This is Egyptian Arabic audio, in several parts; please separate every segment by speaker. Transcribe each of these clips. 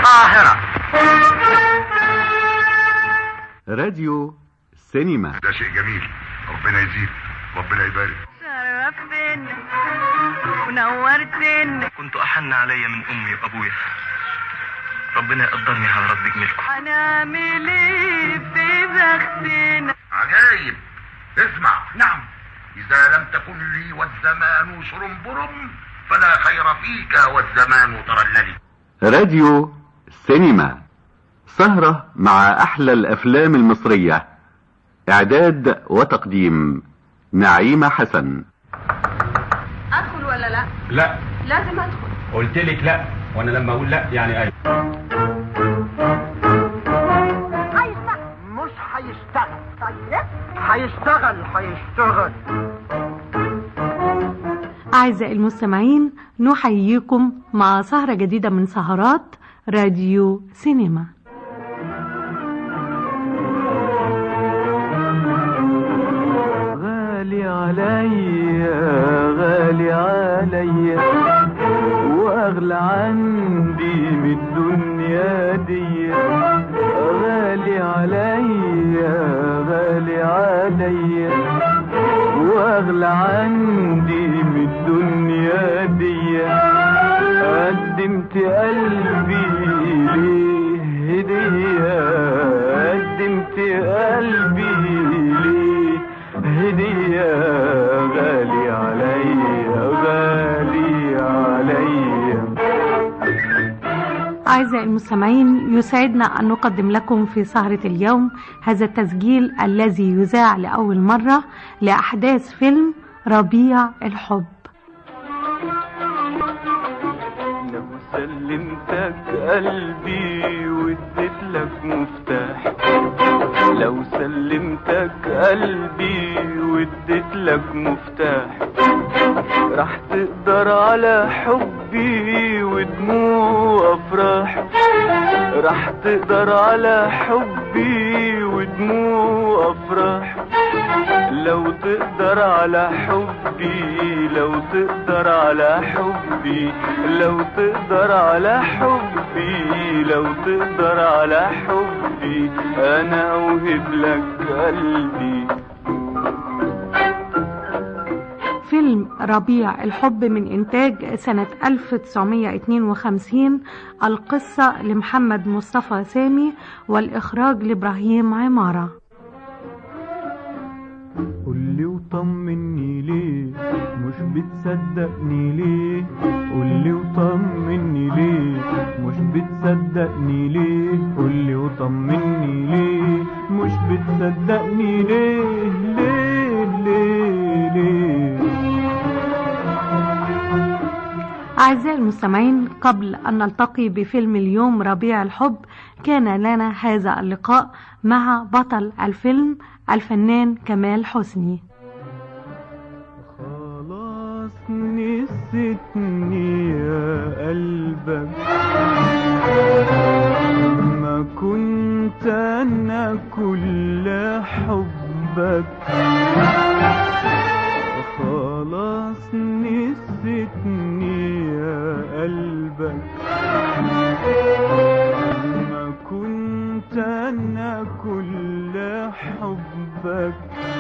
Speaker 1: القاهرة
Speaker 2: راديو سينما
Speaker 3: ده شيء جميل ربنا يزيد ربنا يبارك
Speaker 4: شرفتنا ونورتنا
Speaker 5: كنت أحن علي من أمي وأبويا ربنا يقدرني على رد جميلكم
Speaker 4: هنعمل ايه في بختنا
Speaker 3: عجايب اسمع نعم إذا لم تكن لي والزمان شرنبرم فلا خير فيك والزمان ترللي
Speaker 2: راديو سينما سهرة مع أحلى الأفلام المصرية إعداد وتقديم نعيمة حسن
Speaker 6: ادخل ولا لا
Speaker 7: لا
Speaker 6: لازم ادخل
Speaker 7: قلت لك لا وانا لما اقول لا يعني ايوه
Speaker 1: مش هيشتغل
Speaker 6: طيب
Speaker 1: هيشتغل هيشتغل
Speaker 8: أعزائي المستمعين نحييكم مع سهرة جديدة من سهرات راديو سينما
Speaker 9: غالي عليا غالي عليا واغلى عندي من الدنيا دي غالي عليا غالي عليا واغلى عندي من الدنيا دي قدمت قلبي ليه هدية قدمت قلبي ليه هدية غالي عليا غالي عليا
Speaker 8: أعزائي المستمعين يسعدنا أن نقدم لكم في سهرة اليوم هذا التسجيل الذي يذاع لأول مرة لأحداث فيلم ربيع الحب
Speaker 9: لو سلمتك قلبي واديت لك مفتاح لو سلمتك قلبي واديت لك مفتاح راح تقدر على حبي ودموع وافراح راح تقدر على حبي ودموع وافراح لو تقدر على حبي لو تقدر على حبي لو تقدر على حبي لو تقدر على حبي انا اوهب لك قلبي
Speaker 8: فيلم ربيع الحب من إنتاج سنة 1952 القصة لمحمد مصطفى سامي والإخراج لإبراهيم عمارة
Speaker 9: قولي وطمني ليه مش بتصدقني ليه قولي وطمني ليه مش بتصدقني ليه قولي وطمني ليه مش بتصدقني ليه ليه ليه ليه
Speaker 8: أعزائي المستمعين قبل أن نلتقي بفيلم اليوم ربيع الحب كان لنا هذا اللقاء مع بطل الفيلم الفنان كمال حسني
Speaker 9: خلاص نسيتني يا قلبك ما كنت انا كل حبك خلاص نسيتني يا قلبك ما كنت انا كل حبك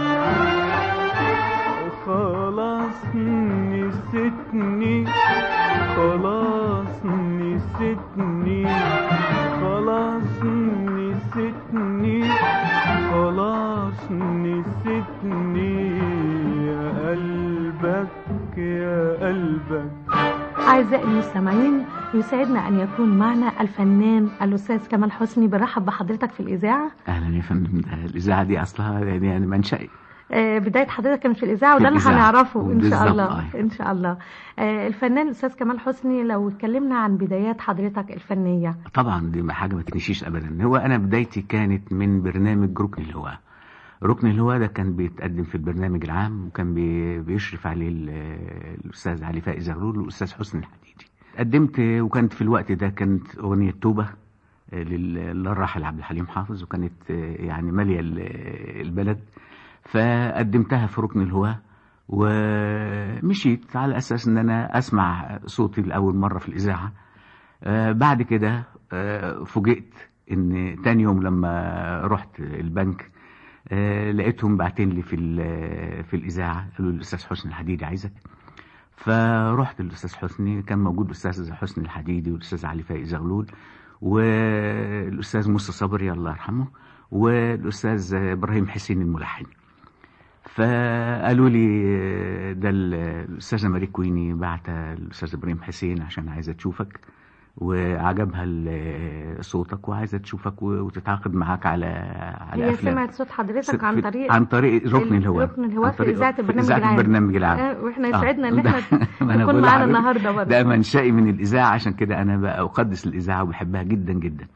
Speaker 9: خلاص نسيتني خلاص نسيتني خلاص نسيتني خلاص نسيتني يا قلبك يا قلبك
Speaker 8: أعزائي المستمعين يسعدنا أن يكون معنا الفنان الأستاذ كمال حسني برحب بحضرتك في الإذاعة
Speaker 10: اهلا يا فندم ده الاذاعه دي اصلها يعني يعني منشأي
Speaker 8: آه، بداية حضرتك كانت في الإذاعة
Speaker 10: في
Speaker 8: وده اللي
Speaker 10: الإذاعة.
Speaker 8: هنعرفه إن شاء
Speaker 10: بالظبط،
Speaker 8: الله
Speaker 10: أيوة.
Speaker 8: إن شاء الله آه، الفنان الأستاذ كمال حسني لو اتكلمنا عن بدايات حضرتك الفنية
Speaker 10: طبعا دي حاجه ما تنسيش ابدا هو انا بدايتي كانت من برنامج ركن الهواء ركن الهواء ده كان بيتقدم في البرنامج العام وكان بي- بيشرف عليه ال- الاستاذ علي فائز زغلول والاستاذ حسن الحديدي قدمت وكانت في الوقت ده كانت اغنيه توبه لل- للراحل عبد الحليم حافظ وكانت يعني ماليه ال- البلد فقدمتها في ركن الهواء ومشيت على اساس ان انا اسمع صوتي لاول مره في الاذاعه آه، بعد كده آه، فوجئت ان تاني يوم لما رحت البنك آه، لقيتهم باعتين لي في ال- في الاذاعه قالوا لي الاستاذ حسني الحديدي عايزك فرحت للاستاذ حسني كان موجود الاستاذ حسني الحديدي والاستاذ علي فايق زغلول والاستاذ موسى صبري الله يرحمه والاستاذ ابراهيم حسين الملحن فقالوا لي ده ال- الاستاذه ماري كويني بعت الاستاذ ابراهيم حسين عشان عايزه تشوفك وعجبها ال- صوتك وعايزه تشوفك و- وتتعاقد معاك على على
Speaker 8: هي
Speaker 10: افلام
Speaker 8: سمعت صوت حضرتك عن
Speaker 10: في-
Speaker 8: طريق
Speaker 10: عن طريق ركن الهواء
Speaker 8: ركن الهواء
Speaker 10: عن
Speaker 8: في
Speaker 10: طريق-
Speaker 8: إذاعة
Speaker 10: في
Speaker 8: البرنامج
Speaker 10: إذاعة
Speaker 8: العام.
Speaker 10: البرنامج العام
Speaker 8: آه، وإحنا
Speaker 10: آه.
Speaker 8: يسعدنا إن إحنا
Speaker 10: ما أنا
Speaker 8: تكون
Speaker 10: بقول
Speaker 8: معانا
Speaker 10: لحضرتك
Speaker 8: النهاردة برضه.
Speaker 10: ده منشأي من الإذاعة عشان كده أنا بقى أقدس الإذاعة وبحبها جدا جدا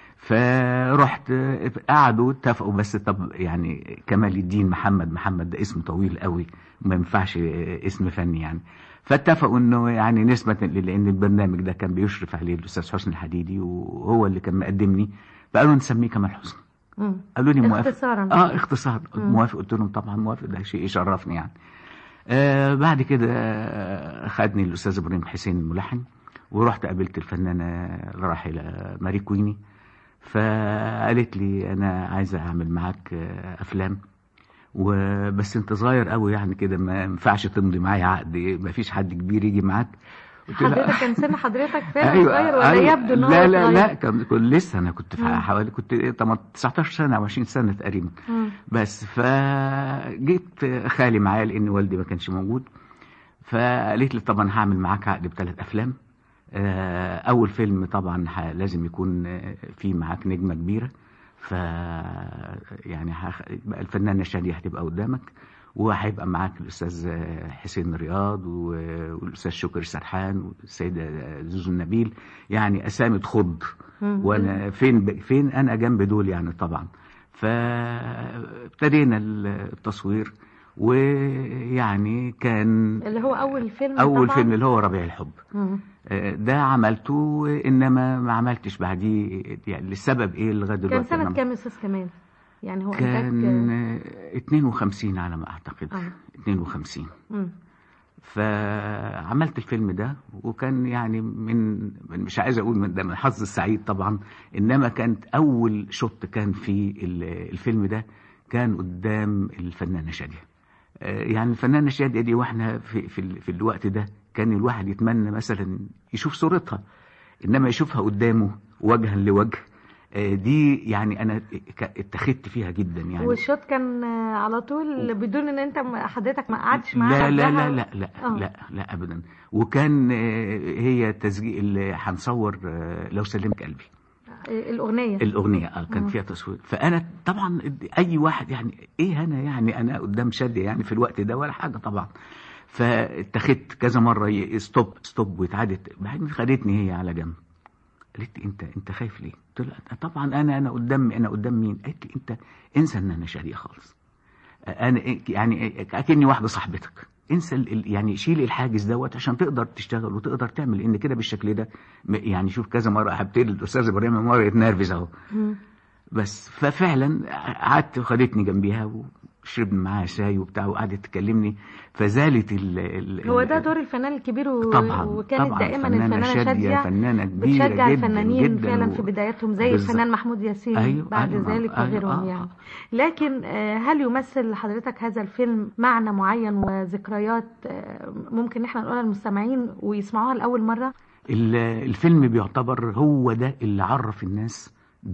Speaker 10: فرحت قعدوا اتفقوا بس طب يعني كمال الدين محمد محمد ده اسم طويل قوي ما ينفعش اسم فني يعني فاتفقوا انه يعني نسبة لان البرنامج ده كان بيشرف عليه الاستاذ حسني الحديدي وهو اللي كان مقدمني فقالوا نسميه كمال حسني
Speaker 8: مم.
Speaker 10: قالوا لي موافق
Speaker 8: اختصارا
Speaker 10: اه اختصار
Speaker 8: مم.
Speaker 10: موافق قلت لهم طبعا موافق ده شيء يشرفني يعني آه بعد كده آه، خدني الاستاذ ابراهيم حسين الملحن ورحت قابلت الفنانه الراحله ماري كويني فقالت لي انا عايزه اعمل معاك آه، افلام وبس انت صغير قوي يعني كده ما ينفعش تمضي معايا عقد ما فيش حد كبير يجي معاك قلت لها-
Speaker 8: حضرتك كان سن حضرتك فعلا صغير ولا يبدو ان هو
Speaker 10: لا لا
Speaker 8: صغير؟
Speaker 10: لا كان كنت لسه انا كنت في
Speaker 8: مم.
Speaker 10: حوالي كنت 19 سنه او 20 سنه تقريبا
Speaker 8: مم.
Speaker 10: بس فجيت خالي معايا لان والدي ما كانش موجود فقالت لي طبعا هعمل معاك عقد بثلاث افلام آه، اول فيلم طبعا ه- لازم يكون آه، فيه معاك نجمه كبيره ف يعني هخ... بقى الفنانه شاديه هتبقى قدامك وهيبقى معاك الاستاذ آه، حسين رياض و- والاستاذ شكري سرحان والسيده زوزو النبيل يعني اسامي تخض
Speaker 8: مم.
Speaker 10: وانا فين ب... فين انا جنب دول يعني طبعا فابتدينا التصوير ويعني كان
Speaker 8: اللي هو اول فيلم
Speaker 10: اول
Speaker 8: طبعا
Speaker 10: فيلم اللي هو ربيع الحب
Speaker 8: مم.
Speaker 10: آه، ده عملته انما ما عملتش بعديه يعني لسبب ايه لغايه
Speaker 8: كان
Speaker 10: دلوقتي
Speaker 8: سنة
Speaker 10: أنا-
Speaker 8: كام يا استاذ كمال؟ يعني هو
Speaker 10: كان
Speaker 8: انتاج
Speaker 10: آه، 52 على ما اعتقد
Speaker 8: آه.
Speaker 10: 52
Speaker 8: مم.
Speaker 10: فعملت الفيلم ده وكان يعني من من- مش عايز اقول من ده من حظ السعيد طبعا انما كانت اول شوت كان في ال- الفيلم ده كان قدام الفنانه شاديه آه، يعني الفنانه شاديه دي واحنا في في, ال- في الوقت ده كان الواحد يتمنى مثلا يشوف صورتها انما يشوفها قدامه وجها لوجه آه، دي يعني انا ك- اتخذت فيها جدا يعني
Speaker 8: والشوت كان آه، على طول بدون ان انت م- حضرتك ما قعدتش معاها
Speaker 10: لا لا
Speaker 8: قبلها؟
Speaker 10: لا لا لا
Speaker 8: آه.
Speaker 10: لا لا ابدا وكان آه، هي تسجيل هنصور آه، لو سلمت قلبي
Speaker 8: آه، الاغنية
Speaker 10: الاغنيه اه كان
Speaker 8: مم.
Speaker 10: فيها تصوير فانا طبعا اي واحد يعني ايه انا يعني انا قدام شاديه يعني في الوقت ده ولا حاجه طبعا فاتخذت كذا مره ي- ستوب ستوب واتعادت بعدين خدتني هي على جنب قالت لي انت انت خايف ليه؟ قلت لها طبعا انا انا قدام انا قدام مين؟ قالت لي انت انسى ان انا شاديه خالص انا يعني اكني واحده صاحبتك انسى ال- ال- يعني شيل الحاجز دوت عشان تقدر تشتغل وتقدر تعمل لان كده بالشكل ده م- يعني شوف كذا مره هبتدي الاستاذ ابراهيم مره يتنرفز اهو
Speaker 8: مم.
Speaker 10: بس ففعلا قعدت وخدتني جنبيها وشربنا معاها شاي وبتاع وقعدت تكلمني فزالت ال ال
Speaker 8: هو
Speaker 10: ال-
Speaker 8: ده دور الفنان الكبير و...
Speaker 10: طبعا
Speaker 8: وكانت
Speaker 10: طبعا
Speaker 8: دائما
Speaker 10: فنانة
Speaker 8: الفنانة
Speaker 10: شادية
Speaker 8: شادية
Speaker 10: فنانة كبيرة
Speaker 8: بتشجع
Speaker 10: جدا
Speaker 8: الفنانين
Speaker 10: جدا
Speaker 8: فعلا
Speaker 10: و-
Speaker 8: في بدايتهم زي
Speaker 10: بالظبط.
Speaker 8: الفنان محمود ياسين
Speaker 10: أيوة،
Speaker 8: بعد
Speaker 10: أيوة،
Speaker 8: ذلك
Speaker 10: أيوة،
Speaker 8: وغيرهم
Speaker 10: آه.
Speaker 8: يعني لكن آه، هل يمثل لحضرتك هذا الفيلم معنى معين وذكريات آه، ممكن احنا نقولها للمستمعين ويسمعوها لأول مرة
Speaker 10: ال- الفيلم بيعتبر هو ده اللي عرف الناس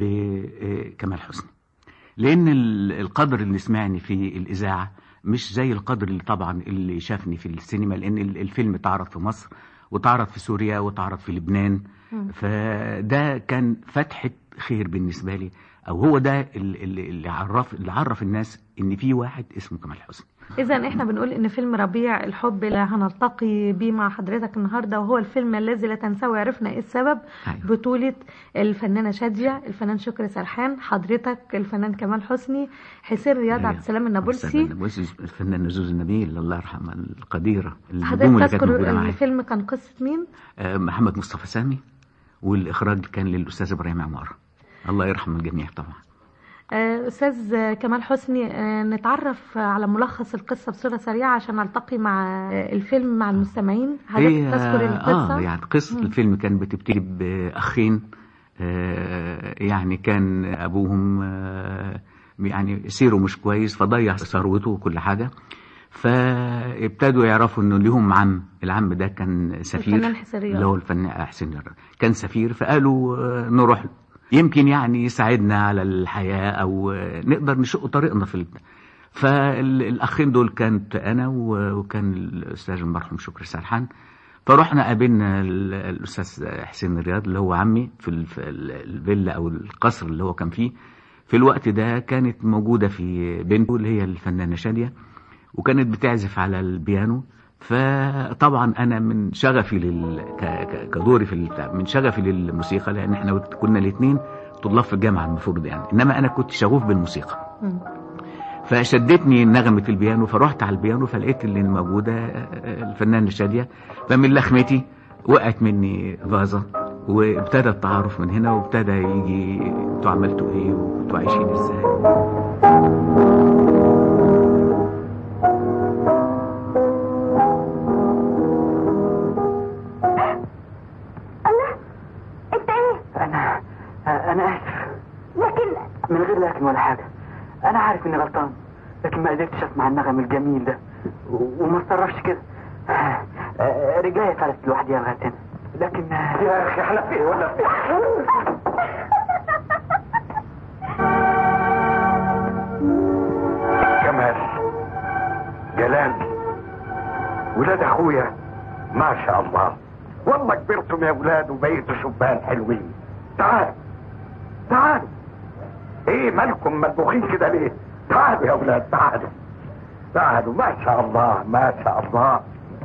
Speaker 10: بكمال حسني لان ال- القدر اللي سمعني في الاذاعه مش زي القدر اللي طبعا اللي شافني في السينما لان ال- الفيلم اتعرض في مصر واتعرض في سوريا واتعرض في لبنان
Speaker 8: مم.
Speaker 10: فده كان فتحه خير بالنسبه لي او هو ده ال- ال- اللي عرف اللي عرف الناس ان في واحد اسمه كمال حسني
Speaker 8: إذا إحنا بنقول إن فيلم ربيع الحب اللي هنلتقي بيه مع حضرتك النهاردة وهو الفيلم الذي لا تنساه وعرفنا إيه السبب
Speaker 10: أيوة.
Speaker 8: بطولة الفنانة شادية الفنان شكري سرحان حضرتك الفنان كمال حسني حسين رياض عبد السلام النابلسي
Speaker 10: النابلسي الفنان نزوز النبيل الله يرحمها القديره النجوم
Speaker 8: حضرتك
Speaker 10: اللي كانت
Speaker 8: تذكر
Speaker 10: موجوده معايا
Speaker 8: الفيلم كان قصة مين؟
Speaker 10: آه، محمد مصطفى سامي والاخراج كان للاستاذ ابراهيم عماره الله يرحم الجميع طبعا
Speaker 8: آه، أستاذ كمال حسني آه، نتعرف على ملخص القصة بصورة سريعة عشان نلتقي مع آه، الفيلم مع المستمعين حضرتك
Speaker 10: هي
Speaker 8: تذكر القصة؟
Speaker 10: اه يعني قصه
Speaker 8: مم.
Speaker 10: الفيلم كان بتبتدي باخين آه، يعني كان ابوهم آه، يعني سيره مش كويس فضيع ثروته وكل حاجه فابتدوا يعرفوا انه ليهم عم العم ده كان سفير
Speaker 8: الفنان حسين رياض.
Speaker 10: اللي هو الفنان حسين رياض. كان سفير فقالوا آه، نروح له يمكن يعني يساعدنا على الحياه او آه، نقدر نشق طريقنا في ال... فالاخين دول كانت انا و- وكان الاستاذ المرحوم شكري سرحان فرحنا قابلنا ال- الاستاذ حسين رياض اللي هو عمي في ال- في ال- الفيلا او القصر اللي هو كان فيه في الوقت ده كانت موجوده في بنته اللي هي الفنانه شاديه وكانت بتعزف على البيانو فطبعا انا من شغفي لل... ك... ك... كدوري في البتاع من شغفي للموسيقى لان احنا كنا الاثنين طلاب في الجامعه المفروض يعني انما انا كنت شغوف بالموسيقى
Speaker 8: مم.
Speaker 10: فشدتني نغمة البيانو فرحت على البيانو فلقيت اللي موجودة آه، الفنانة شادية فمن لخمتي وقعت مني فازة وابتدى التعارف من هنا وابتدى يجي انتوا عملتوا ايه وانتوا عايشين ازاي
Speaker 11: الله انت ايه
Speaker 1: انا انا اسف
Speaker 11: لكن
Speaker 1: من غير لكن ولا حاجه انا عارف اني غلطان لكن ما قدرتش اسمع النغم الجميل ده و- وما اتصرفش كده آه، آه، رجلي فلت لوحدي لغايه هنا لكن يا اخي احنا فين ولا فين
Speaker 3: جمال جلال ولاد اخويا ما شاء الله والله كبرتم يا ولاد وبقيتوا شبان حلوين تعال تعالوا ايه مالكم مدبوخين كده ليه تعالوا يا ولاد تعالوا تعالوا ما شاء الله ما شاء الله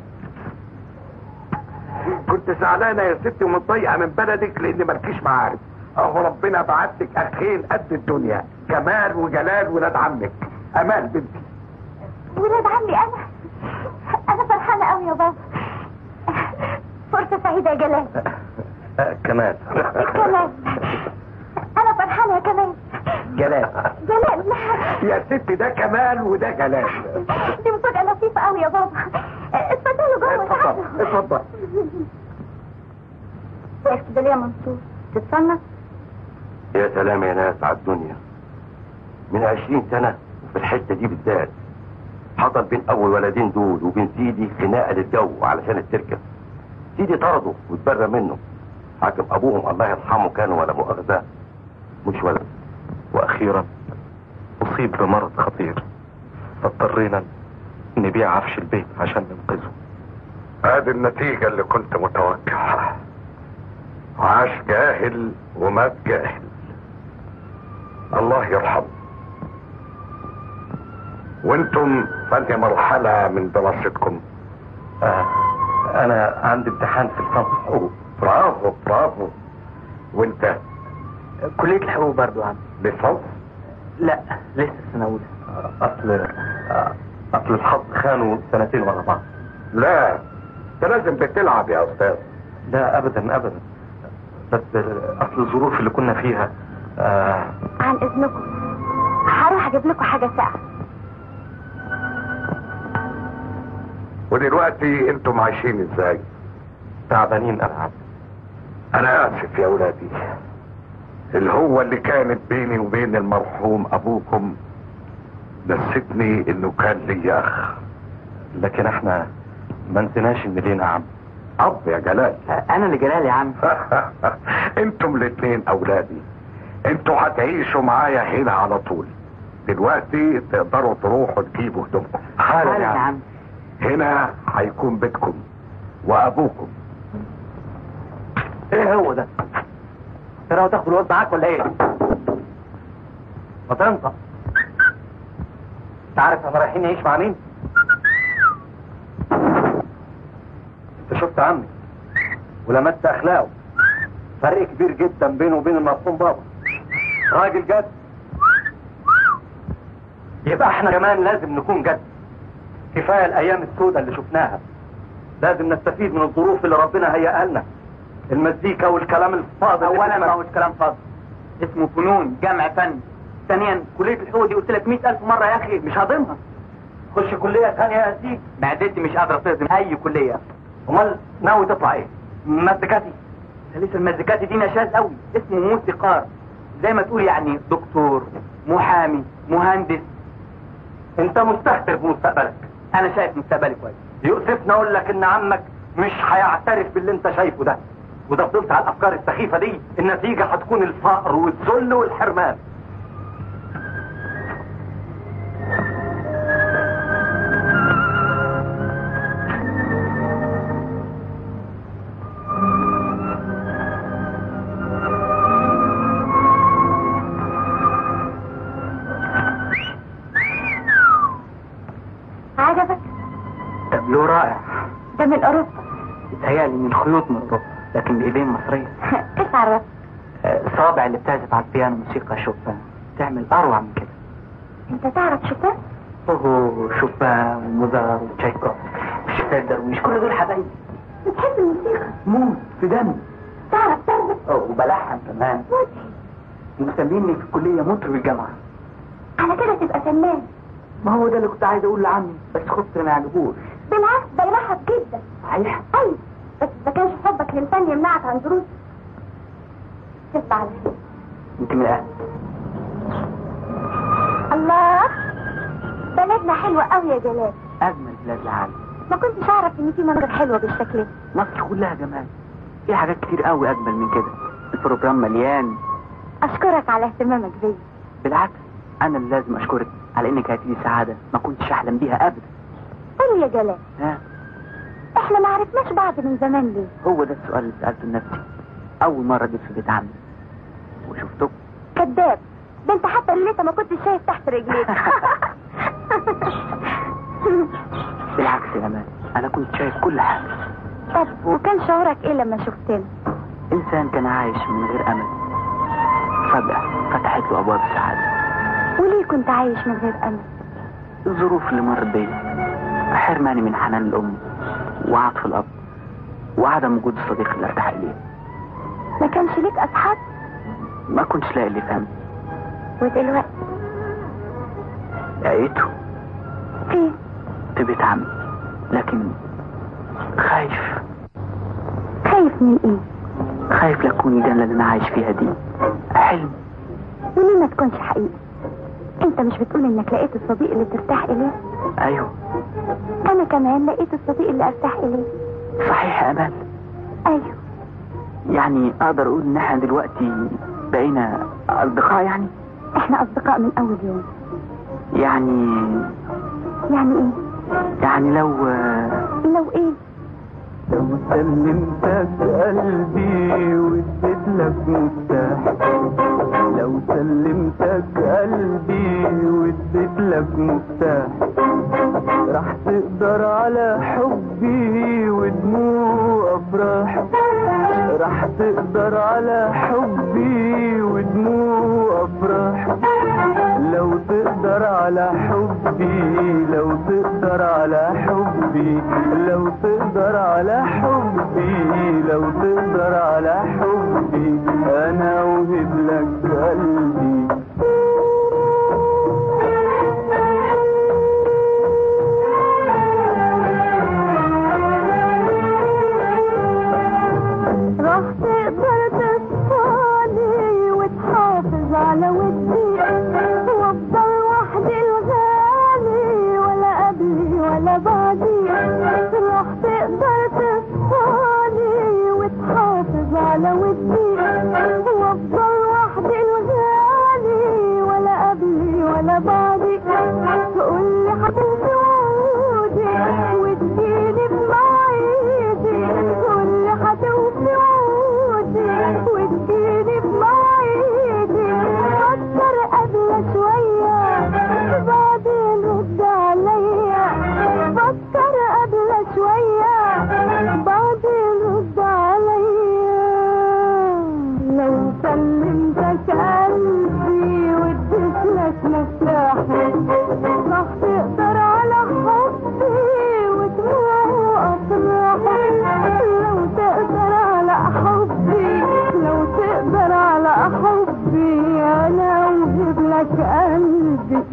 Speaker 3: كنت زعلانه يا ستي ومتضايقه من بلدك لان مالكيش معارف اهو ربنا بعت لك اخين قد الدنيا جمال وجلال ولاد عمك امال بنتي
Speaker 11: ولاد عمي انا انا فرحانه قوي يا بابا فرصه سعيده يا جلال
Speaker 3: كمان
Speaker 11: كمان انا فرحانه يا كمان
Speaker 3: جلال
Speaker 11: جلال
Speaker 3: يا ست ده كمال وده جلال
Speaker 11: دي مفاجاه لطيفه قوي يا بابا اتفضلوا جوه
Speaker 3: اتفضل
Speaker 11: تعالوا.
Speaker 3: اتفضل
Speaker 11: واقف كده ليه يا منصور تتصنف
Speaker 3: يا سلام يا ناس على الدنيا من عشرين سنة في الحتة دي بالذات حصل بين أول ولدين دول وبين سيدي خناقة للجو علشان التركة سيدي طرده واتبرى منه حاكم أبوهم الله يرحمه كان ولا مؤاخذة مش ولد
Speaker 5: واخيرا اصيب بمرض خطير فاضطرينا نبيع عفش البيت عشان ننقذه
Speaker 3: هذه النتيجة اللي كنت متوقعها عاش جاهل ومات جاهل الله يرحمه وانتم فاني مرحلة من دراستكم
Speaker 5: آه انا عندي امتحان في الصنف حقوق
Speaker 3: برافو برافو وانت
Speaker 1: كليه الحقوق برضو يا عم
Speaker 3: لصنف
Speaker 1: لا لسه سنه اولى
Speaker 5: اصل آه، اصل الحظ خانوا سنتين ورا بعض
Speaker 3: لا انت لازم بتلعب يا استاذ
Speaker 5: لا ابدا ابدا بس آه، اصل الظروف اللي كنا فيها آه
Speaker 11: عن اذنكم هروح اجيب لكم حاجه ساقعه
Speaker 3: ودلوقتي انتم عايشين ازاي
Speaker 5: تعبانين العب
Speaker 3: انا اسف يا ولادي الهوة اللي كانت بيني وبين المرحوم ابوكم نستني انه كان لي اخ
Speaker 5: لكن احنا ما نسيناش ان لينا عم
Speaker 3: اب يا جلال
Speaker 1: انا اللي جلال يا عم
Speaker 3: انتم الاتنين اولادي انتوا هتعيشوا معايا هنا على طول دلوقتي تقدروا تروحوا تجيبوا هدومكم
Speaker 1: حالا يا عم
Speaker 3: هنا هيكون بيتكم وابوكم
Speaker 1: ايه هو ده انت ناوي تاخد الواد معاك ولا ايه ما تنطق انت عارف احنا رايحين نعيش مع مين انت شفت عمي ولمست اخلاقه فرق كبير جدا بينه وبين المرحوم بابا راجل جد يبقى احنا كمان لازم نكون جد كفايه الايام السوداء اللي شفناها لازم نستفيد من الظروف اللي ربنا هيئها لنا المزيكا والكلام الفاضي اولا ما هوش كلام فاضي اسمه فنون جمع فن ثانيا كليه الحقوق دي قلت لك 100000 مره يا اخي مش هضمها خش كليه ثانيه يا سيدي معدتي مش قادره تهضم اي كليه امال ناوي تطلع ايه مسكتي
Speaker 12: لسه المزيكات دي نشاز قوي اسمه موسيقار زي ما تقول يعني دكتور محامي مهندس
Speaker 1: انت مستهتر بمستقبلك
Speaker 12: انا شايف مستقبلي كويس
Speaker 1: يؤسفني اقول لك ان عمك مش هيعترف باللي انت شايفه ده وده فضلت على الافكار السخيفه دي النتيجه هتكون الفقر والذل والحرمان
Speaker 11: عجبك
Speaker 12: تابلو رائع
Speaker 11: ده من اوروبا
Speaker 12: يتهيألي من الخيوط من اوروبا لكن بايدين مصريه
Speaker 11: ايش عرفت
Speaker 12: آه، الصوابع اللي بتعزف على البيانو موسيقى شوبان تعمل اروع من كده
Speaker 11: انت تعرف شوبان
Speaker 12: اوه شوبان وموزار وتشايكوف وشفاف درويش كل دول حبايبي
Speaker 11: بتحب الموسيقى
Speaker 12: موت في دمي
Speaker 11: تعرف تعزف
Speaker 12: أوه، وبلحن كمان مسميني في الكليه مطرب الجامعه
Speaker 11: على كده تبقى فنان
Speaker 12: ما هو ده اللي كنت عايز اقول لعمي بس خفت ما يعجبوش
Speaker 11: بالعكس ده يرحب جدا
Speaker 12: صحيح
Speaker 11: ايوه بس ما كانش حبك للفن يمنعك عن دروس تصبح على خير
Speaker 12: انت من الاهل
Speaker 11: الله بلدنا حلوة قوي يا جلال
Speaker 12: اجمل بلاد العالم
Speaker 11: ما كنتش اعرف ان في مناظر حلوة بالشكل ده
Speaker 12: مصر كلها جمال في حاجات كتير قوي اجمل من كده البروجرام مليان
Speaker 11: اشكرك على اهتمامك بيا
Speaker 12: بالعكس انا اللي لازم اشكرك على انك هتدي سعاده ما كنتش احلم بيها ابدا
Speaker 11: قول لي يا جلال
Speaker 12: ها
Speaker 11: احنا ما عرفناش بعض من زمان ليه
Speaker 12: هو ده السؤال اللي سالته لنفسي اول مره جيت في بيت عمي وشفتك
Speaker 11: كذاب ده انت حتى اللي ما كنتش شايف تحت رجليك
Speaker 12: بالعكس يا امان انا كنت شايف كل حاجه
Speaker 11: طب وكان شعورك ايه لما شفتنا
Speaker 12: انسان كان عايش من غير امل فجاه فتحت له ابواب السعاده
Speaker 11: وليه كنت عايش من غير امل
Speaker 12: الظروف اللي مرت بيا حرماني من حنان الام وعطف الاب وعدم وجود الصديق اللي ارتاح اليه
Speaker 11: ما كانش ليك اصحاب
Speaker 12: ما كنتش لاقي اللي فهمني
Speaker 11: ودلوقتي
Speaker 12: لقيته
Speaker 11: فين
Speaker 12: في بيت عمي لكن خايف
Speaker 11: خايف من ايه
Speaker 12: خايف لكون الجنة اللي انا عايش فيها دي حلم
Speaker 11: وليه ما تكونش حقيقي انت مش بتقول انك لقيت الصديق اللي ترتاح اليه
Speaker 12: ايوه
Speaker 11: انا كمان لقيت الصديق اللي ارتاح اليه
Speaker 12: صحيح يا امال
Speaker 11: ايوه
Speaker 12: يعني اقدر اقول ان احنا دلوقتي بقينا اصدقاء يعني
Speaker 11: احنا اصدقاء من اول يوم
Speaker 12: يعني
Speaker 11: يعني ايه
Speaker 12: يعني لو
Speaker 11: لو ايه
Speaker 9: لو سلمتك قلبي واديت لك مفتاح لو سلمتك قلبي واديت لك مفتاح راح تقدر على حبي ودموع افراح راح تقدر على حبي ودموع افراح لو تقدر على حبي لو تقدر على حبي لو تقدر على حبي لو تقدر على حبي انا اوهب لك قلبي
Speaker 11: راح تقدر تصفاني وتحافظ على ودي وافضل وحدي الغالي ولا قبلي ولا بعدي راح تقدر تصفاني وتحافظ على ودي وافضل وحدي الغالي ولا قبلي ولا بعدي تقول لي هتنسي وعودي وتجيني بمواعيدي تقول لي هتوفي وعودي وتجيني بمواعيدي فكر قبل شوية بعدين رد عليا فكر قبل شوية بعدين رد عليا لو سلمتك قلبي واديت لك مفتاحي راح تقدر على حبي ودموع افراحي لو تقدر على حبي لو تقدر على حبي انا اوهب لك قلبي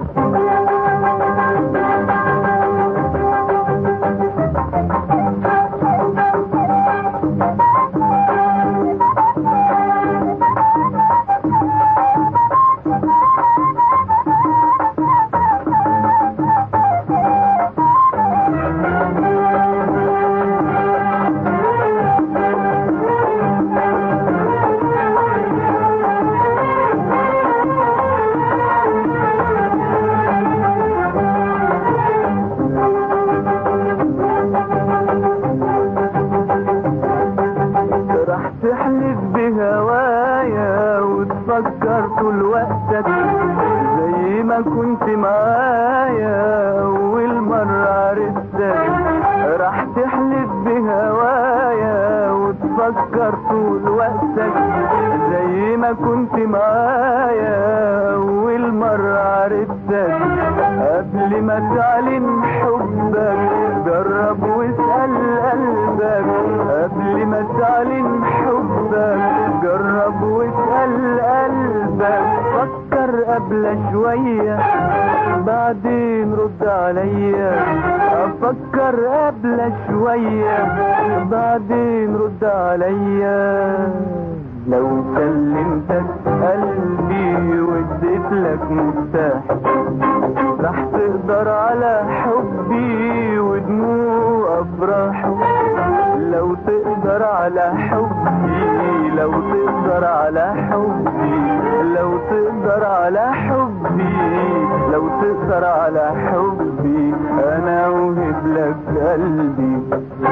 Speaker 9: وتفكر طول وقتك زي ما كنت معايا أول مرة عرفتك راح تحلف بهوايا وتفكر طول وقتك زي ما كنت معايا أول مرة عرفتك قبل ما تعلن حبك جرب واسأل قلبك قبل ما تعلن حبك جرب واسأل قلبك فكر قبل شوية بعدين رد عليا افكر قبل شوية بعدين رد عليا لو سلمتك قلبي واديت لك مفتاح راح تقدر على حبي ودموع افراحه لو تقدر على حبي لو تقدر على حبي لو تقدر على حبي لو تقدر على حبي انا اوهب لك قلبي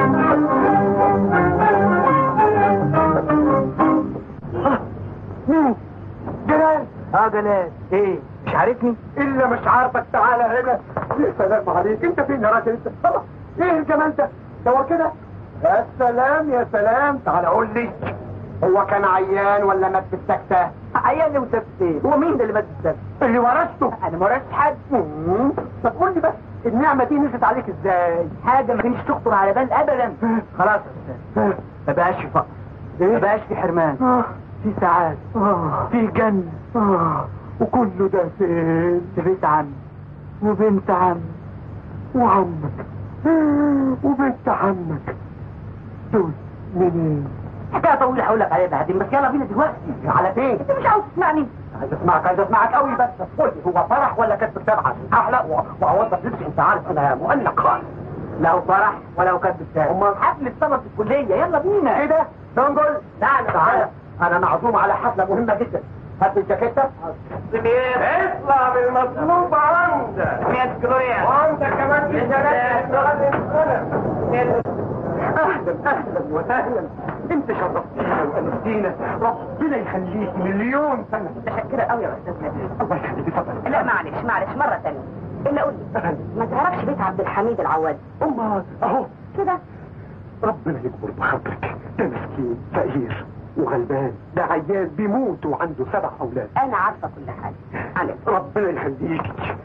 Speaker 3: مين؟ جلال
Speaker 12: اه جلال ايه مش عارفني
Speaker 3: الا مش عارفك تعالى هنا يا سلام عليك انت فين يا راجل انت طبعا ايه الجمال ده ده هو كده يا سلام يا سلام تعالى قول لي هو كان عيان ولا مات بالسكتة
Speaker 12: عيان لي وسبت هو مين ده اللي مات بالسبت
Speaker 3: اللي ورثته
Speaker 12: انا ما ورثتش حد
Speaker 3: مم. طب قول لي بس النعمة دي نزلت عليك ازاي
Speaker 12: حاجه ما كانش تخطر على بال ابدا خلاص يا استاذ ما بقاش في فقر ما بقاش في حرمان
Speaker 3: آه.
Speaker 12: في سعاده
Speaker 3: آه.
Speaker 12: في جنه
Speaker 3: آه. وكله ده فين
Speaker 12: في بيت عم وبنت عم
Speaker 3: وعمك وبنت عمك دول منين
Speaker 12: حكايه طويله هقول لك عليها بعدين بس يلا بينا دلوقتي
Speaker 3: على فين
Speaker 12: انت مش عاوز تسمعني
Speaker 3: عايز اسمعك عايز اسمعك قوي بس قول لي هو فرح ولا كاتب كتاب عشان احلق و- واوظف لبسي انت عارف انا مؤنق خالص
Speaker 12: لو فرح ولو كاتب بتاعي
Speaker 3: امال
Speaker 12: حفل السنه في الكليه يلا بينا
Speaker 3: ايه ده؟ دونجل
Speaker 12: تعالى
Speaker 3: تعالى انا معزوم على حفله مهمه جدا هات لي الجاكيته اطلع بالمطلوب عندك
Speaker 12: مية جلوريا
Speaker 3: وعندك كمان في اهلا اهلا وسهلا انت شرفتينا وانستينا ربنا يخليك مليون سنه
Speaker 12: متشكرة قوي يا استاذ
Speaker 3: الله يخليك اتفضل
Speaker 6: لا معلش معلش مرة تانية إلا قول لي ما تعرفش بيت عبد الحميد العواد
Speaker 3: امال اهو
Speaker 6: كده
Speaker 3: ربنا يكبر بخاطرك ده مسكين فقير وغلبان ده عيان بيموت وعنده سبع اولاد
Speaker 6: أنا عارفة كل حاجة عليك
Speaker 3: ربنا يخليك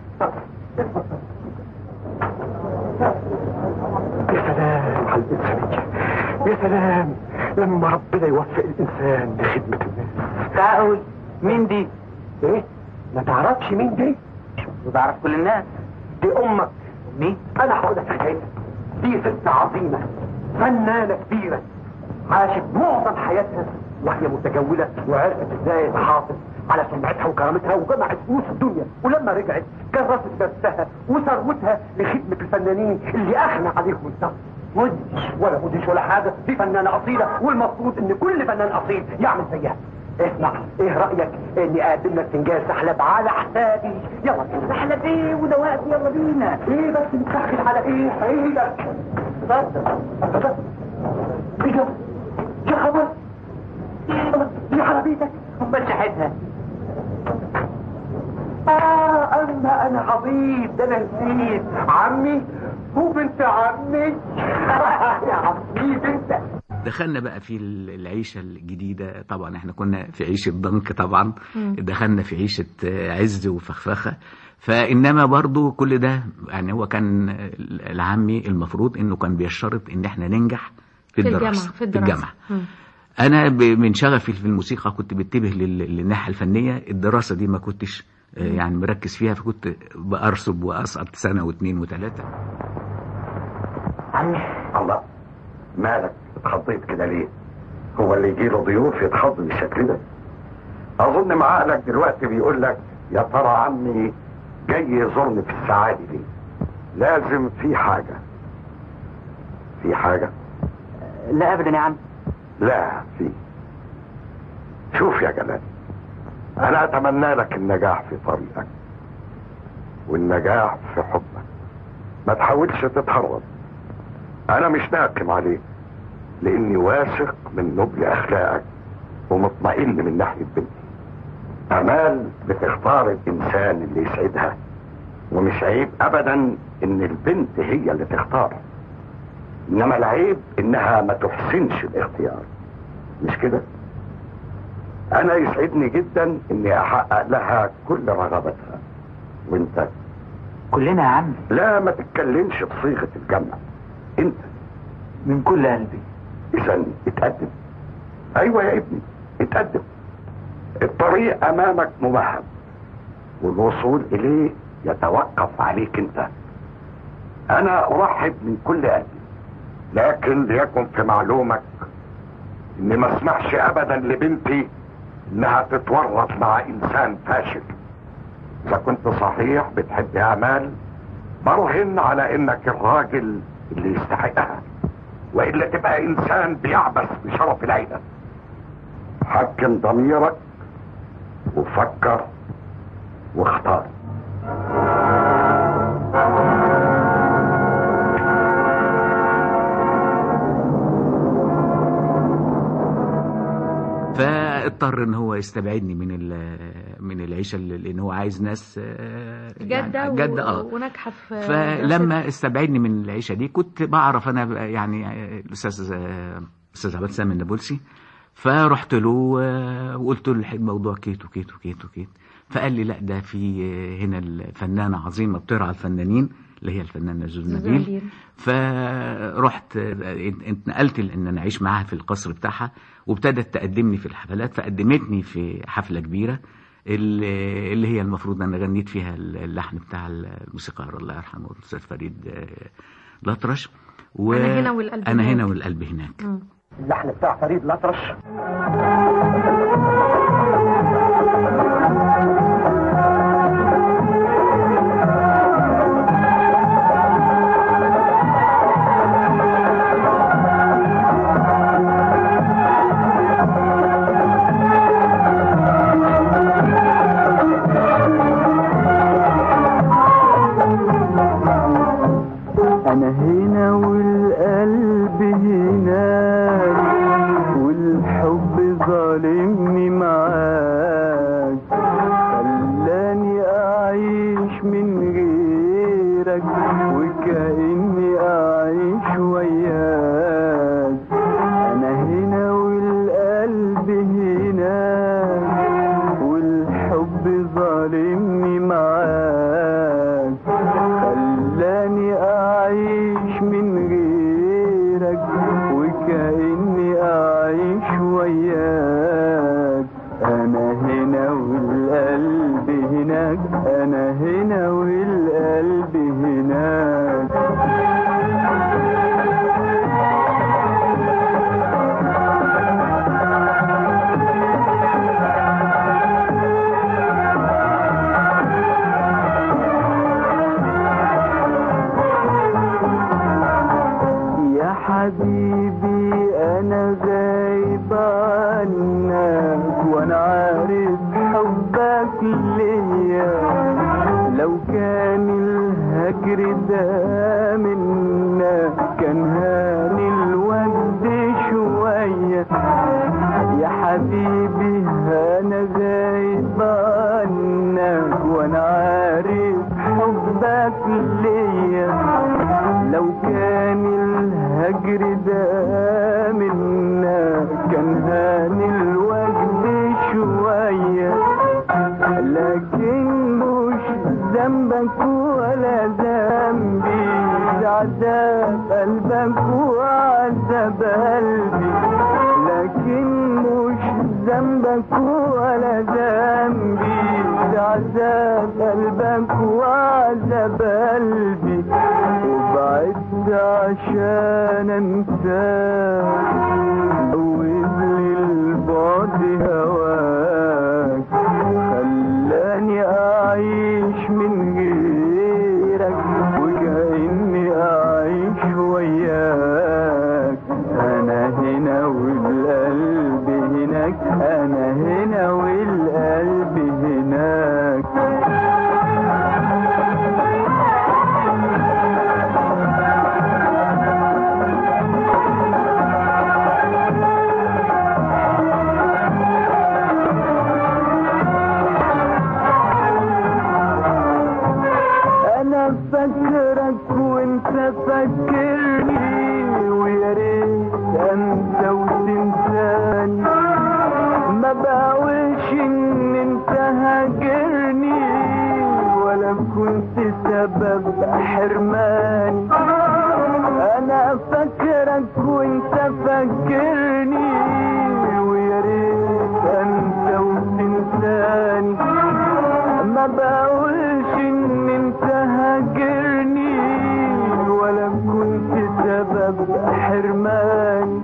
Speaker 3: يا سلام على الإنسانية يا سلام لما ربنا يوفق الإنسان لخدمة الناس
Speaker 12: تعال مين دي؟
Speaker 3: إيه؟ ما تعرفش مين دي؟
Speaker 12: وبعرف كل الناس
Speaker 3: دي أمك
Speaker 12: مين؟
Speaker 3: أنا هقول لك حكايتها دي ست عظيمة فنانة كبيرة عاشت معظم حياتها وهي متجولة وعرفت ازاي تحافظ على سمعتها وكرامتها وجمعت فلوس الدنيا ولما رجعت كرست نفسها وثروتها لخدمة الفنانين اللي أغنى عليهم الدم مدهش ولا مدهش ولا حاجة دي فنانة أصيلة والمفروض إن كل فنان أصيل يعمل زيها اسمع ايه رأيك اني اقدم لك فنجان سحلب على حسابي يلا بينا
Speaker 12: سحلب ايه وده وقت يلا بينا
Speaker 3: ايه بس متسخن على ايه عيدك اتفضل اتفضل ايه ده يا خبر دي عربيتك
Speaker 12: امال شحتها
Speaker 3: اه اما انا عبيط ده انا نسيت عمي هو بنت عمي يا عمي بنت
Speaker 10: دخلنا بقى في العيشة الجديدة طبعا احنا كنا في عيشة ضنك طبعا دخلنا في عيشة عز وفخفخة فإنما برضو كل ده يعني هو كان العمي المفروض إنه كان بيشترط إن احنا ننجح في
Speaker 8: في
Speaker 10: الدراسة
Speaker 8: الجامعة في الدراسة
Speaker 10: الجامعة
Speaker 8: مم.
Speaker 10: أنا ب- من شغفي في الموسيقى كنت بتبه لل- للناحية الفنية الدراسة دي ما كنتش آه، يعني مركز فيها فكنت بأرسب وأسقط سنة واثنين وثلاثة
Speaker 3: عمي الله مالك اتخضيت كده ليه هو اللي يجي له ضيوف يتخض بالشكل ده اظن معقلك دلوقتي بيقول لك يا ترى عمي جاي يزورني في السعادة دي لازم في حاجة في حاجة
Speaker 12: لا ابدا يا عم
Speaker 3: لا في شوف يا جلال انا اتمنى لك النجاح في طريقك والنجاح في حبك ما تحاولش تتهرب انا مش ناقم عليك لاني واثق من نبل اخلاقك ومطمئن من ناحية بنتي امال بتختار الانسان اللي يسعدها ومش عيب ابدا ان البنت هي اللي تختار انما العيب انها ما تحسنش الاختيار مش كده انا يسعدني جدا اني احقق لها كل رغبتها وانت
Speaker 12: كلنا يا عم
Speaker 3: لا ما تتكلمش بصيغه الجمع انت
Speaker 12: من كل قلبي
Speaker 3: اذا اتقدم ايوه يا ابني اتقدم الطريق امامك ممهد والوصول اليه يتوقف عليك انت انا ارحب من كل قلبي لكن ليكن في معلومك اني ما اسمحش ابدا لبنتي انها تتورط مع انسان فاشل اذا كنت صحيح بتحب امال برهن على انك الراجل اللي يستحقها والا تبقى انسان بيعبث بشرف العيله حكم ضميرك وفكر واختار
Speaker 10: فاضطر ان هو يستبعدني من ال- من العيشه اللي- لان هو عايز ناس آه،
Speaker 8: جدة,
Speaker 10: يعني
Speaker 8: و...
Speaker 10: جده اه
Speaker 8: وناجحة في
Speaker 10: فلما استبعدني من العيشه دي كنت بعرف انا بقى يعني آه، الاستاذ آه، الاستاذ عبد السلام النابلسي فرحت له آه، وقلت له الح- الموضوع كيت وكيت وكيت وكيت فقال لي لا ده في آه، هنا الفنانه عظيمه بترعى الفنانين اللي هي الفنانه زوز نبيل
Speaker 8: نبيل.
Speaker 10: فرحت آه، اتنقلت لان انا اعيش معاها في القصر بتاعها وابتدت تقدمني في الحفلات فقدمتني في حفله كبيره اللي اللي هي المفروض انا غنيت فيها اللحن بتاع الموسيقار الله يرحمه الاستاذ فريد آه، الأطرش و
Speaker 8: أنا هنا والقلب
Speaker 10: انا
Speaker 8: هناك.
Speaker 10: هنا والقلب هناك
Speaker 8: مم.
Speaker 1: اللحن بتاع فريد الأطرش
Speaker 9: انا هنا والقلب هناك والحب ظالمني معاك خلاني اعيش من غيرك وكأني اعيش وياك انا هنا والقلب هناك والحب ظالمني معاك خلاني اعيش من غيرك وكأني اعيش وياك انا هنا والقلب هناك انا هنا والقلب هناك يا حبيبي انا غايب عنك وانا عارف حبك ليا لو كان الهجر ده منا كان هاني الوجد شوية يا حبيبي انا غايب عنك وانا عارف حبك ليا لو كان الهجر ده منا كان هاني الوجد شوية لكن مش ذنبك ولا ذنبي ده عذاب قلبك وعذاب قلبي لكن مش ذنبك ولا ذنبي ده عذاب قلبك وعذاب قلبي وبعدت عشان انساك وزلي البعد هواك خلاني اعيش من غيرك وكأني اعيش وياك انا هنا والقلب هناك انا هنا والقلب هناك فكرني ويا ريت انسى وتنساني ما بقولش ان انت هاجرني ولا كنت سبب حرماني انا فاكرك وانت فاكرني ويا ريت انسى وتنساني ما بقولش ان انت هاجرني ولا كنت سبب حرماني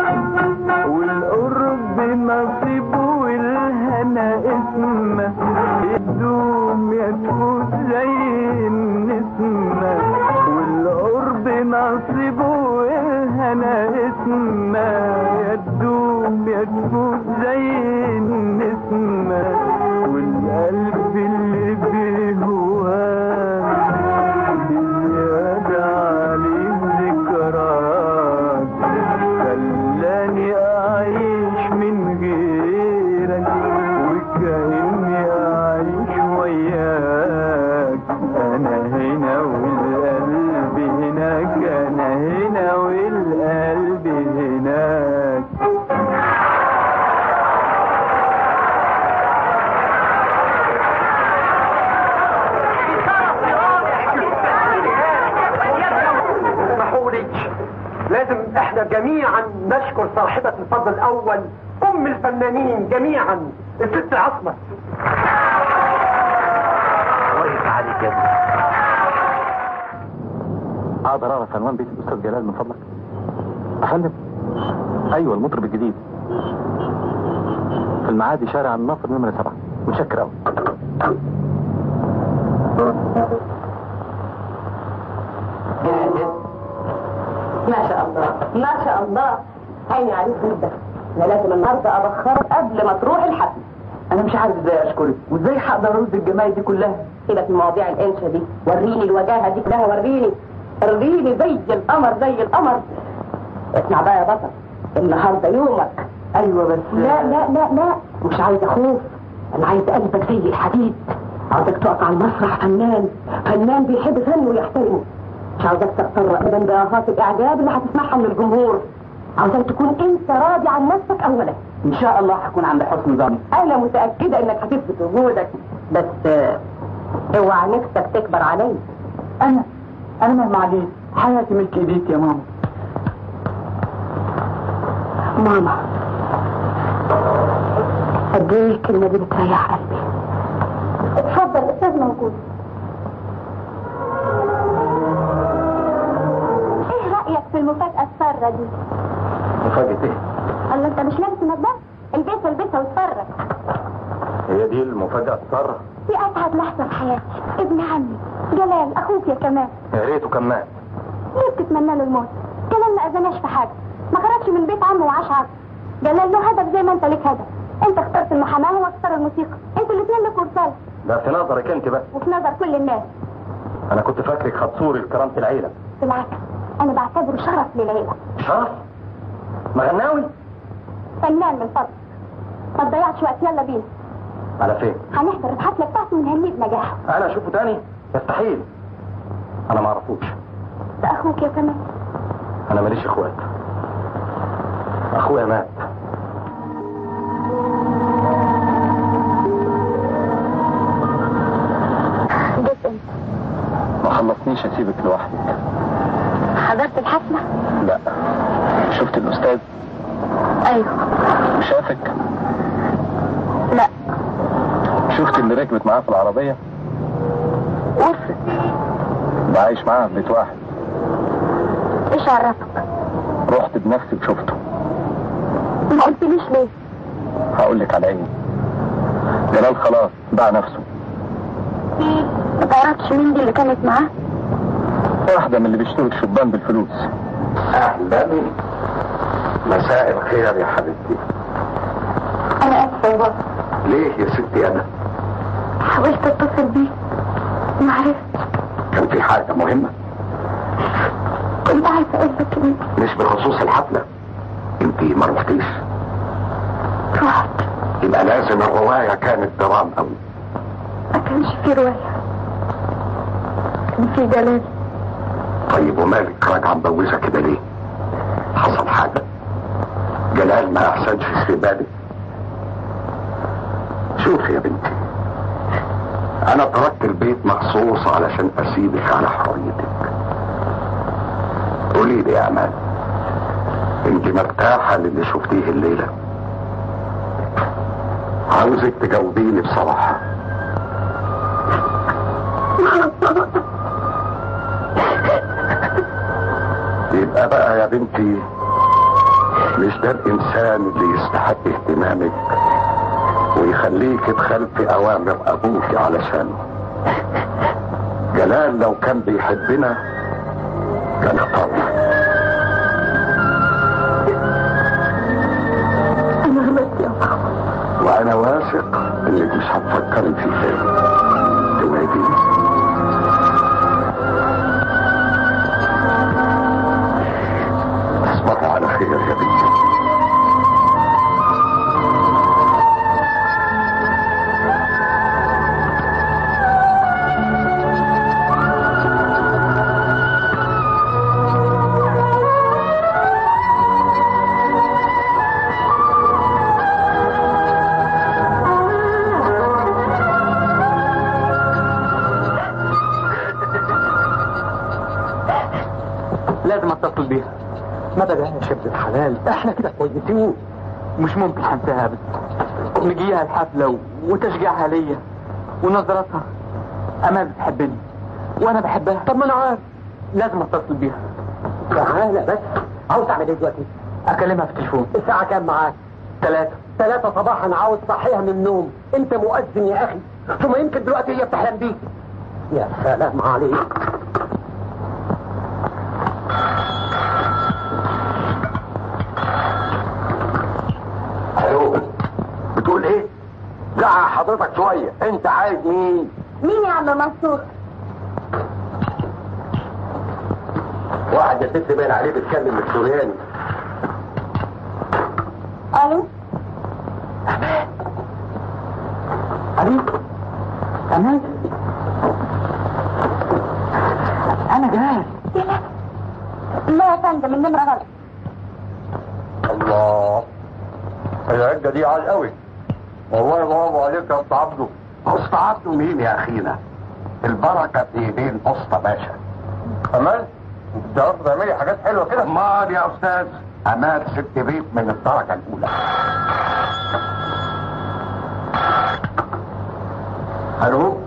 Speaker 9: والقرب نصيب والهنا اسمه يدوم يا تفوت زي النسمة والقرب نصيب والهنا اسمه يدوم يا تفوت زي النسمة والقلب اللي بيهواك بزيادة عليه ذكرات خلاني أعيش من غيرك وكأني أعيش وياك أنا هنا والقلب هناك أنا هنا والقلب هناك
Speaker 1: اسمحوا لي لازم احنا جميعا نشكر صاحبة الفضل الاول ام الفنانين جميعا الست عصمت
Speaker 13: الله عليك يا ابني
Speaker 14: اقدر اعرف عنوان بيت الاستاذ جلال من فضلك افندم ايوه المطرب الجديد في المعادي شارع الناصر نمرة سبعة متشكر قوي
Speaker 6: ما شاء الله ما شاء الله عيني عليك جدا انا لازم النهارده ابخرك قبل ما تروح الحفل
Speaker 12: انا مش عارف ازاي اشكرك وازاي هقدر ارد الجمايل دي كلها
Speaker 6: سيبك من مواضيع الانشا دي وريني الوجاهه دي كلها وريني وريني زي القمر زي القمر اسمع بقى يا بطل النهارده يومك
Speaker 12: ايوه بس
Speaker 6: لا لا لا لا مش عايزه خوف انا عايزه قلبك زي الحديد عاوزك تقف على المسرح فنان فنان بيحب فنه ويحترمه مش عاوزك تغتر ابدا باهات الاعجاب اللي هتسمعها من الجمهور عاوزك تكون انت راضي عن نفسك اولا
Speaker 12: ان شاء الله هكون عند حسن ظني
Speaker 6: انا متاكده انك هتثبت وجودك بس آه، اوعى نفسك تكبر عليا
Speaker 12: انا انا مهما عليك حياتي ملك ايديك يا ماما
Speaker 6: ماما قد ايه الكلمه دي بتريح قلبي اتفضل الاستاذ موجود
Speaker 11: ايه رأيك في المفاجأة السارة دي؟
Speaker 14: مفاجأة ايه؟
Speaker 11: الله انت مش لابس النضارة؟ البسها البسها واتفرج
Speaker 14: هي دي المفاجأة السارة
Speaker 11: دي اسعد لحظة في حياتي ابن عمي جلال اخوك يا كمال
Speaker 14: يا ريته كان مات
Speaker 11: ليه بتتمنى له الموت؟ جلال ما اذناش في حاجة ما خرجش من بيت عمه وعاش عبد جلال له هدف زي ما انت ليك هدف انت اخترت المحاماة وهو اختار الموسيقى انتوا الاثنين لكم رسالة
Speaker 14: ده في نظرك انت بس
Speaker 11: وفي نظر كل الناس
Speaker 14: انا كنت فاكرك خطصوري لكرامة العيلة
Speaker 11: بالعكس انا بعتبره شرف للعيلة
Speaker 14: شرف مغناوي
Speaker 11: فنان من فضلك ما تضيعش وقت يلا بينا
Speaker 14: على فين
Speaker 11: هنحضر الحفلة بتاعته ونهنيه بنجاحه
Speaker 14: انا اشوفه تاني يستحيل انا ما اعرفوش
Speaker 11: ده اخوك يا كمال
Speaker 14: انا ماليش اخوات اخويا مات
Speaker 11: جيت انت
Speaker 14: ما خلصنيش اسيبك لوحدك
Speaker 11: حضرت الحفلة؟
Speaker 14: لا شفت الاستاذ
Speaker 11: ايوه
Speaker 14: شافك
Speaker 11: لا
Speaker 14: شفت اللي ركبت معاه في العربية
Speaker 11: وصلت
Speaker 14: ده عايش معاه في بيت واحد
Speaker 11: ايش عرفك؟
Speaker 14: رحت بنفسي وشفته
Speaker 11: ما قلتليش ليه؟
Speaker 14: هقول لك على ايه جلال خلاص باع نفسه
Speaker 11: ما تعرفش مين دي اللي كانت معاه؟
Speaker 14: واحدة من اللي بيشتروا الشبان بالفلوس
Speaker 3: اهلا مساء الخير يا حبيبتي
Speaker 11: انا اسفة يا بابا
Speaker 3: ليه يا ستي انا
Speaker 11: حاولت اتصل بيه ما عرفتش
Speaker 3: كان في حاجة مهمة
Speaker 11: كنت عايزة اقول لك انت
Speaker 3: مش بخصوص الحفلة انت ما رحتيش
Speaker 11: رحت
Speaker 3: يبقى لازم الرواية كانت درام قوي
Speaker 11: ما كانش في رواية كان في جلال
Speaker 3: طيب ومالك راجعه مبوسه كده ليه حصل حاجه جلال ما احسنش في بالك شوف يا بنتي انا تركت البيت مخصوص علشان اسيبك على حريتك قولي لي يا امان انت مرتاحه للي شفتيه الليله عاوزك تجاوبيني بصراحه يبقى بقى يا بنتي مش ده الانسان اللي يستحق اهتمامك ويخليك تخلفي اوامر ابوك علشانه جلال لو كان بيحبنا كان اختارنا
Speaker 6: انا غلطت يا بابا
Speaker 3: وانا واثق انك مش هتفكري في تاني توعديني تصبحي على خير يا بنتي
Speaker 12: لازم اتصل بيها ما بقى يا شبه الحلال احنا كده كويسين مش ممكن هنساها ابدا نجيها الحفلة و... وتشجيعها ليا ونظرتها امال بتحبني وانا بحبها طب ما انا عارف لازم اتصل بيها
Speaker 6: تعالى بس عاوز تعمل ايه دلوقتي؟
Speaker 12: اكلمها في التليفون
Speaker 6: الساعة كام معاك؟
Speaker 12: ثلاثة
Speaker 6: ثلاثة صباحا عاوز تصحيها من النوم انت مؤذن يا اخي ثم يمكن دلوقتي هي بتحلم بيك يا سلام عليك
Speaker 3: الو بتقول ايه لا حضرتك شويه انت عايز مين
Speaker 11: مين يا عم منصور
Speaker 3: واحد يا ست باين عليه بيتكلم السورياني
Speaker 11: الو
Speaker 12: علي امان انا جاهز
Speaker 11: لا يا فندم النمرة غلط
Speaker 3: الله العجة دي عال قوي والله برافو عليك يا اسطى عبده اسطى عبده مين يا اخينا البركة في ايدين اسطى باشا امان انت بتعرف تعملي حاجات حلوة كده امال يا استاذ امان ست بيت من الدرجة الاولى الو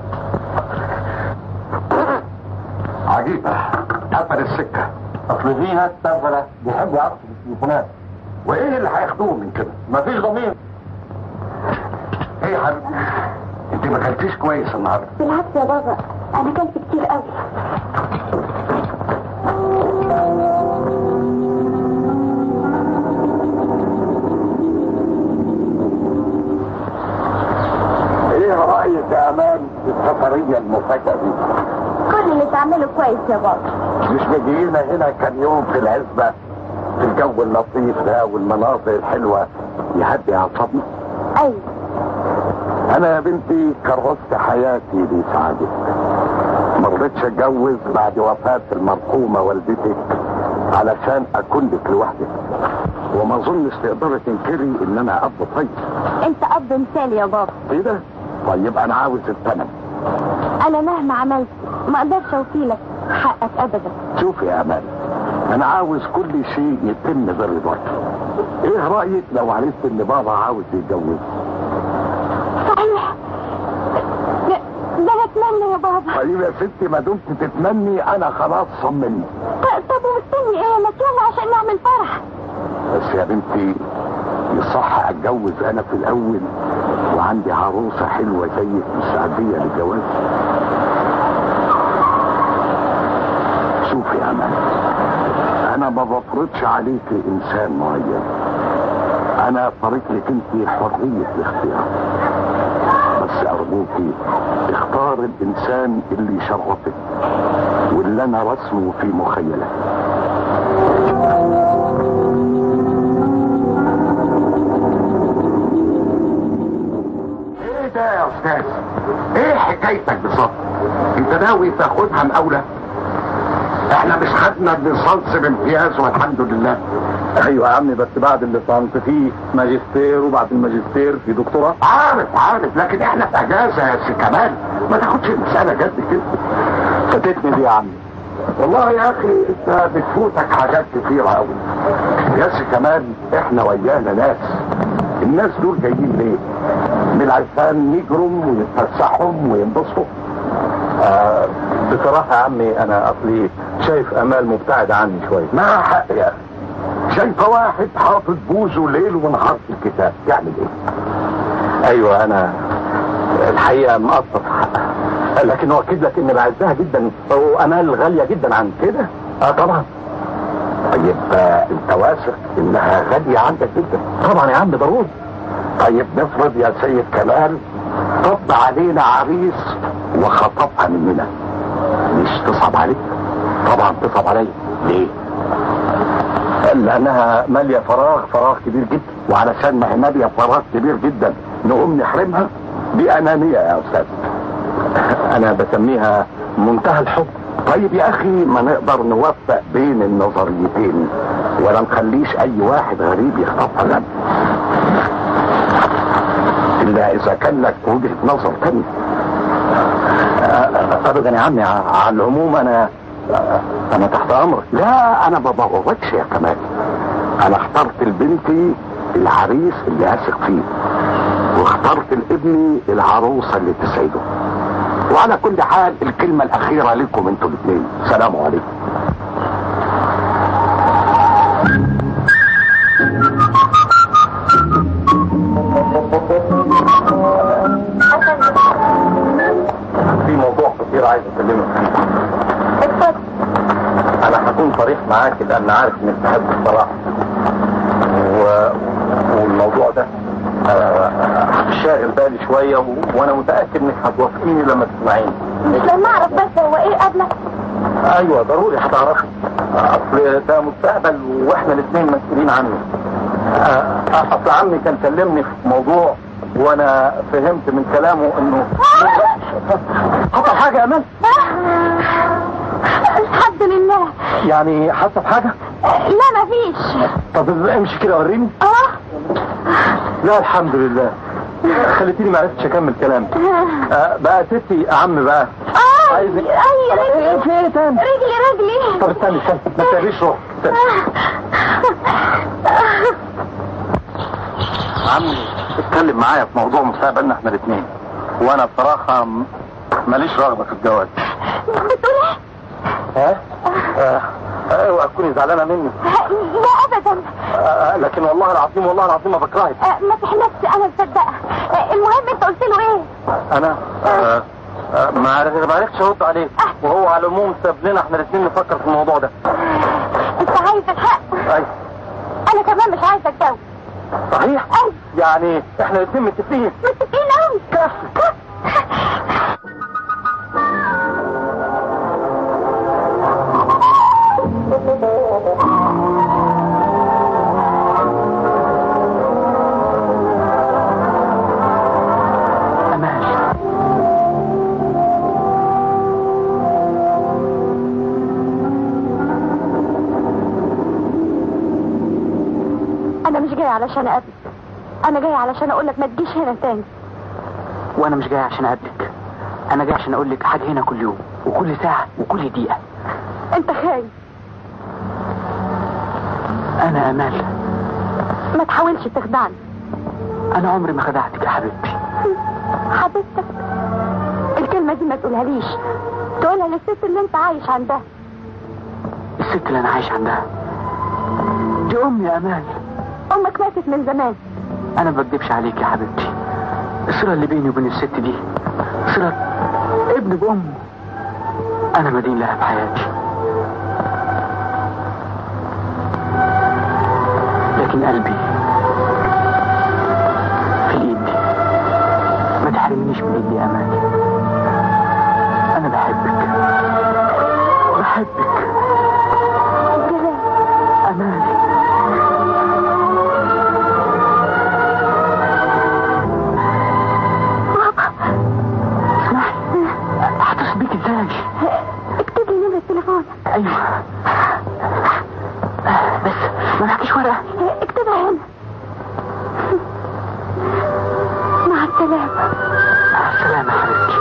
Speaker 3: عجيبة قفل السكة اصل في ناس تغفلة بيحبوا يعرفوا التليفونات وايه اللي هياخدوه من كده مفيش ضمير ايه يا حبيبي انت ما كلتيش كويس النهارده
Speaker 11: بالعكس يا بابا انا كلت كتير قوي
Speaker 3: ايه رايك يا امان في السفريه المفاجاه دي
Speaker 11: كل اللي تعمله كويس يا بابا
Speaker 3: مش مجينا هنا كان يوم في العزبه في الجو اللطيف ده والمناظر الحلوه يهدي اعصابنا
Speaker 11: ايوه
Speaker 3: انا يا بنتي كرست حياتي لسعادتك ما رضيتش اتجوز بعد وفاه المرحومه والدتك علشان اكون لك لوحدك وما اظنش تقدري تنكري ان انا اب طيب
Speaker 11: انت اب مثالي يا بابا
Speaker 3: ايه ده طيب انا عاوز الثمن
Speaker 11: انا مهما عملت ما اقدرش اوفيلك حقك ابدا
Speaker 3: شوف يا امان انا عاوز كل شيء يتم برضاك ايه رايك لو عرفت ان بابا عاوز يتجوز
Speaker 11: صحيح ده ده انا اتمنى يا بابا
Speaker 3: طيب يا ستي ما دمت تتمني انا خلاص صممت
Speaker 11: ط- طب ومستني ايه ما يلا عشان نعمل فرح
Speaker 3: بس يا بنتي يصح اتجوز انا في الاول وعندي عروسه حلوه زيك مستعديه للجواز شوفي يا امان انا ما بفرضش عليك انسان معين انا فرضت لك انت حريه الاختيار بس ارجوكي اختار الانسان اللي يشرفك واللي انا رسمه في مخيلتي ايه ده يا استاذ ايه حكايتك بالظبط انت ناوي تاخدها مقاولة احنا مش خدنا الليسانس بامتياز والحمد لله
Speaker 14: ايوه يا عمي بس بعد الليسانس في ماجستير وبعد الماجستير في دكتوراه
Speaker 3: عارف عارف لكن احنا في اجازه يا سي كمال ما تاخدش المساله جد كده
Speaker 14: فاتتني دي يا عمي
Speaker 3: والله يا اخي انت بتفوتك حاجات كتيره قوي يا سي كمال احنا ويانا ناس الناس دول جايين ليه؟ من عشان نجرم ويتفسحهم وينبسطوا
Speaker 14: آه بصراحة يا عمي انا اصلي شايف امال مبتعدة عني شوية
Speaker 3: ما حق يا اخي شايفه واحد حاطط بوزه ليل ونهار في الكتاب يعمل ايه؟
Speaker 14: ايوه انا الحقيقة مقصر في حقها لكن اؤكد لك اني بعزها جدا وامال غالية جدا عن
Speaker 3: كده؟ اه طبعا طيب آه انت واثق انها غالية عندك جدا
Speaker 14: طبعا يا عم ضروري
Speaker 3: طيب نفرض يا سيد كمال طب علينا عريس وخطبها مننا مش تصعب عليك
Speaker 14: طبعا تصعب عليا
Speaker 3: ليه
Speaker 14: لانها مالية فراغ فراغ كبير جدا
Speaker 3: وعلشان ما هي مالية فراغ كبير جدا نقوم نحرمها دي انانية يا استاذ
Speaker 14: انا بسميها منتهى الحب
Speaker 3: طيب يا اخي ما نقدر نوفق بين النظريتين ولا نخليش اي واحد غريب يخطفها لنا الا اذا كان لك وجهة نظر تانية
Speaker 14: ابدا يا عمي على العموم انا انا تحت امرك
Speaker 3: لا انا ما بغركش يا كمال انا اخترت لبنتي العريس اللي اثق فيه واخترت لابني العروسه اللي تسعده وعلى كل حال الكلمه الاخيره لكم انتوا الاثنين سلام عليكم
Speaker 14: في موضوع كتير عايز اكلمك فيه
Speaker 11: اتفضل
Speaker 14: انا هكون صريح معاك لان عارف انك تحب الصراحه و... والموضوع ده آه، شاغل بالي شويه و... وانا متاكد انك هتوافقيني لما تسمعيني
Speaker 11: لما اعرف بس هو ايه قبلك
Speaker 14: ايوه ضروري هتعرفي اصل ده مستقبل واحنا الاثنين مسؤولين عنه آه، اصل عمي كان كلمني في موضوع وانا فهمت من كلامه انه حصل حاجه يا امال
Speaker 11: الحمد لله
Speaker 14: يعني حاسه بحاجه
Speaker 11: لا مفيش
Speaker 14: طب امشي كده وريني
Speaker 11: اه
Speaker 14: لا الحمد لله خليتيني ما عرفتش اكمل كلامي آه بقى ستي يا عم بقى
Speaker 11: اه
Speaker 14: عايز
Speaker 11: اي رجلي
Speaker 14: في ايه تاني
Speaker 11: رجلي رجلي
Speaker 14: طب استني استني ما تسيبيش روح استني. عمي اتكلم معايا في موضوع مستقبلنا احنا الاثنين وانا بصراحه م- ماليش رغبه في الجواز
Speaker 11: بتقول ايه؟
Speaker 14: ها؟ آه، آه، اوعى تكوني زعلانه مني
Speaker 11: لا ابدا
Speaker 14: آه، لكن والله العظيم والله العظيم ما بكرهك
Speaker 11: آه، ما تحلفش انا مصدقه آه، المهم انت قلت له ايه؟
Speaker 14: انا آه، آه، ما عرف- ما عرفتش ارد عليه وهو على العموم ساب لنا احنا الاثنين نفكر في الموضوع ده
Speaker 11: انت عايز الحق
Speaker 14: ايوه
Speaker 11: انا كمان مش عايزه اتجوز
Speaker 14: صحيح يعني احنا الاثنين متفقين
Speaker 11: متفقين قوي انا مش جاي علشان اقابلك انا جاي علشان اقول لك ما تجيش هنا تاني
Speaker 12: وانا مش جاي عشان اقابلك انا جاي عشان اقول لك حاجه هنا كل يوم وكل ساعه وكل دقيقه
Speaker 11: انت خايف
Speaker 12: انا امال
Speaker 11: ما تحاولش تخدعني
Speaker 12: انا عمري ما خدعتك يا حبيبتي
Speaker 11: حبيبتك الكلمه دي ما تقولهاليش تقولها للست اللي انت عايش عندها
Speaker 12: الست اللي انا عايش عندها دي امي يا امال
Speaker 11: امك ماتت من زمان
Speaker 12: انا ما بكدبش عليك يا حبيبتي الصله اللي بيني وبين الست دي صله ابن بامه انا مدين لها بحياتي لكن قلبي في الايد دي ما تحرمنيش من ايدي يا امان انا بحبك بحبك اماني اسمعي هتصل بيك ازاي
Speaker 11: اكتب لي نمرة التليفون
Speaker 12: ايوه مع السلامة يا حبيبتي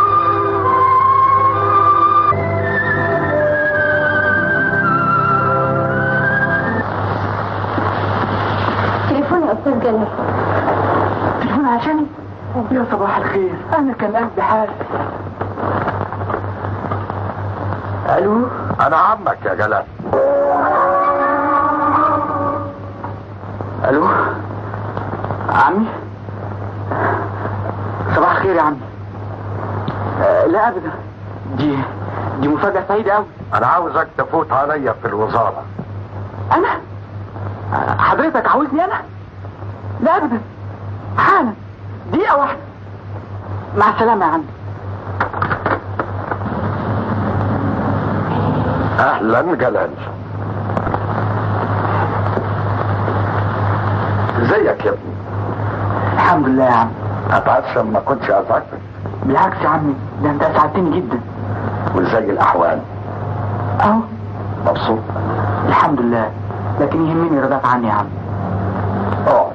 Speaker 11: تليفون يا استاذ جلال
Speaker 12: تليفون عشاني يا صباح الخير انا كان قلبي حال الو
Speaker 3: انا عمك يا جلال
Speaker 12: الو عمي صباح الخير يا عمي آه، لا ابدا دي دي مفاجأة سعيدة قوي
Speaker 3: انا عاوزك تفوت عليا في الوزارة
Speaker 12: انا آه، حضرتك عاوزني انا لا ابدا حالا دقيقة واحدة مع السلامة يا عمي
Speaker 3: اهلا جلال ازيك يا ابني
Speaker 12: الحمد لله يا عم
Speaker 3: اتعشم ما كنتش ازعجك
Speaker 12: بالعكس يا عمي ده انت اسعدتني جدا
Speaker 3: وازاي الاحوال
Speaker 12: اهو
Speaker 3: مبسوط
Speaker 12: الحمد لله لكن يهمني رضاك عني يا عم
Speaker 3: اقعد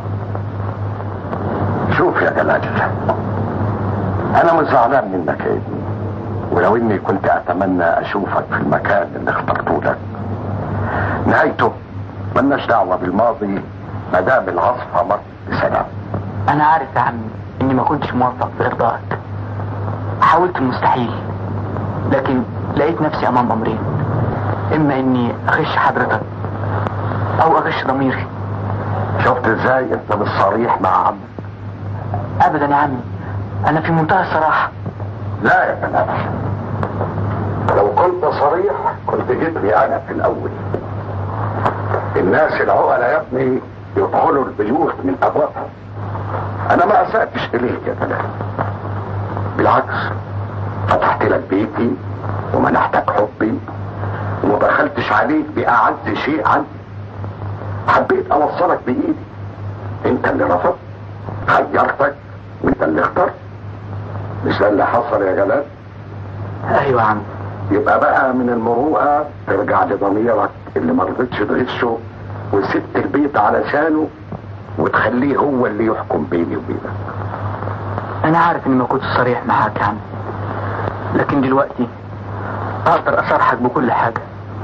Speaker 3: شوف يا جلال انا مش زعلان منك يا ابني ولو اني كنت اتمنى اشوفك في المكان اللي اخترته لك نهايته ملناش دعوه بالماضي ما دام العاصفه مرت بسلام
Speaker 12: انا عارف يا عمي اني ما كنتش موفق في ارضائك حاولت المستحيل لكن لقيت نفسي امام امرين اما اني اغش حضرتك او اغش ضميري
Speaker 3: شفت ازاي انت مش صريح مع عمك
Speaker 12: ابدا يا عمي انا في منتهى الصراحه
Speaker 3: لا يا جلال لو كنت صريح كنت جيتني انا في الاول الناس العقلاء يا ابني يدخلوا البيوت من ابوابها انا ما اسأتش اليك يا جلال بالعكس فتحت لك بيتي ومنحتك حبي وما بخلتش عليك بأعز شيء عندي حبيت اوصلك بايدي انت اللي رفضت خيرتك وانت اللي اخترت مش ده اللي حصل يا جلال
Speaker 12: ايوه يا عم
Speaker 3: يبقى بقى من المروءة ترجع لضميرك اللي ما رضيتش تغشه وسبت البيت علشانه وتخليه هو اللي يحكم بيني وبينك
Speaker 12: انا عارف اني ما كنتش صريح معاك يا عم لكن دلوقتي اقدر اصرحك بكل حاجة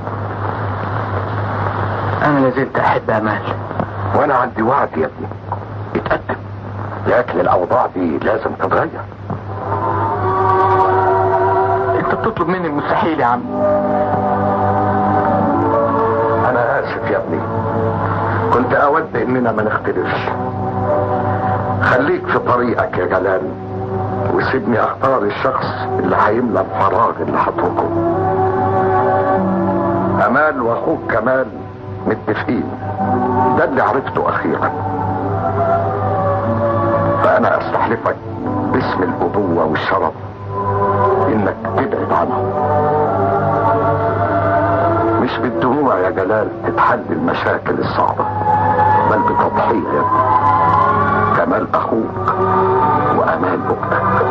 Speaker 12: انا لازلت احب امال
Speaker 3: وانا عندي وعد يا ابني اتقدم لكن الاوضاع دي لازم تتغير
Speaker 12: انت بتطلب مني المستحيل يا عم
Speaker 3: انا اسف يا ابني كنت اود اننا ما نختلفش خليك في طريقك يا جلال وسيبني اختار الشخص اللي هيملى الفراغ اللي هتركه امال واخوك كمال متفقين ده اللي عرفته اخيرا فانا استحلفك باسم الابوه والشرف انك تبعد عنهم مش بالدموع يا جلال تتحل المشاكل الصعبة بل بتضحية يا ابني كمال اخوك وامان اختك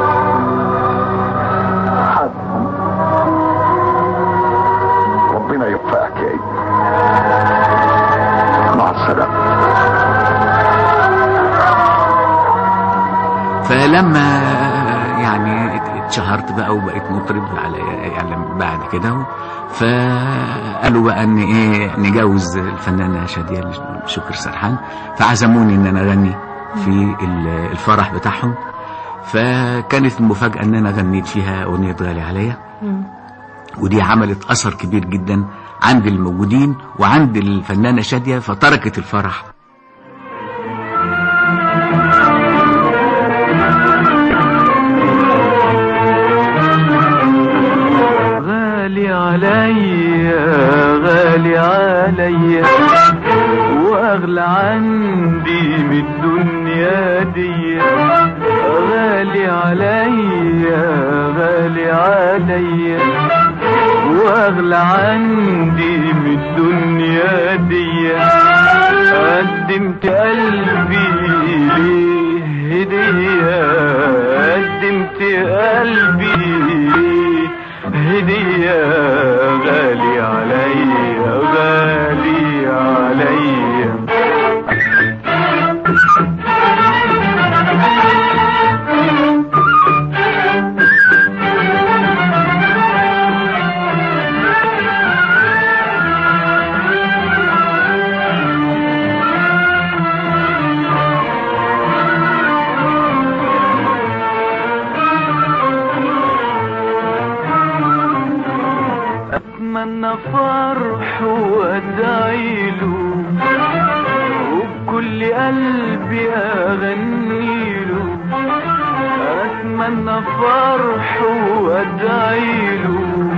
Speaker 3: ربنا يوفقك يا ابني مع السلامة
Speaker 10: فلما يعني اتشهرت بقى وبقيت مطرب على يعني بعد كده فقالوا بقى ان ايه نجوز الفنانه شاديه شكر سرحان فعزموني ان انا اغني في ال- الفرح بتاعهم فكانت المفاجاه ان انا غنيت فيها اغنيه غالي عليا ودي عملت اثر كبير جدا عند الموجودين وعند الفنانه شاديه فتركت الفرح
Speaker 9: غالي عليا غالي عليا واغلى عندي من الدنيا دي غالي عليا غالي عليا واغلى عندي من الدنيا دي قدمت قلبي ليه هدية قدمت قلبي ليه هدية غالي عليا غالي عليا فرح وادعيله وبكل قلبي اغنيله اتمنى فرح وادعيله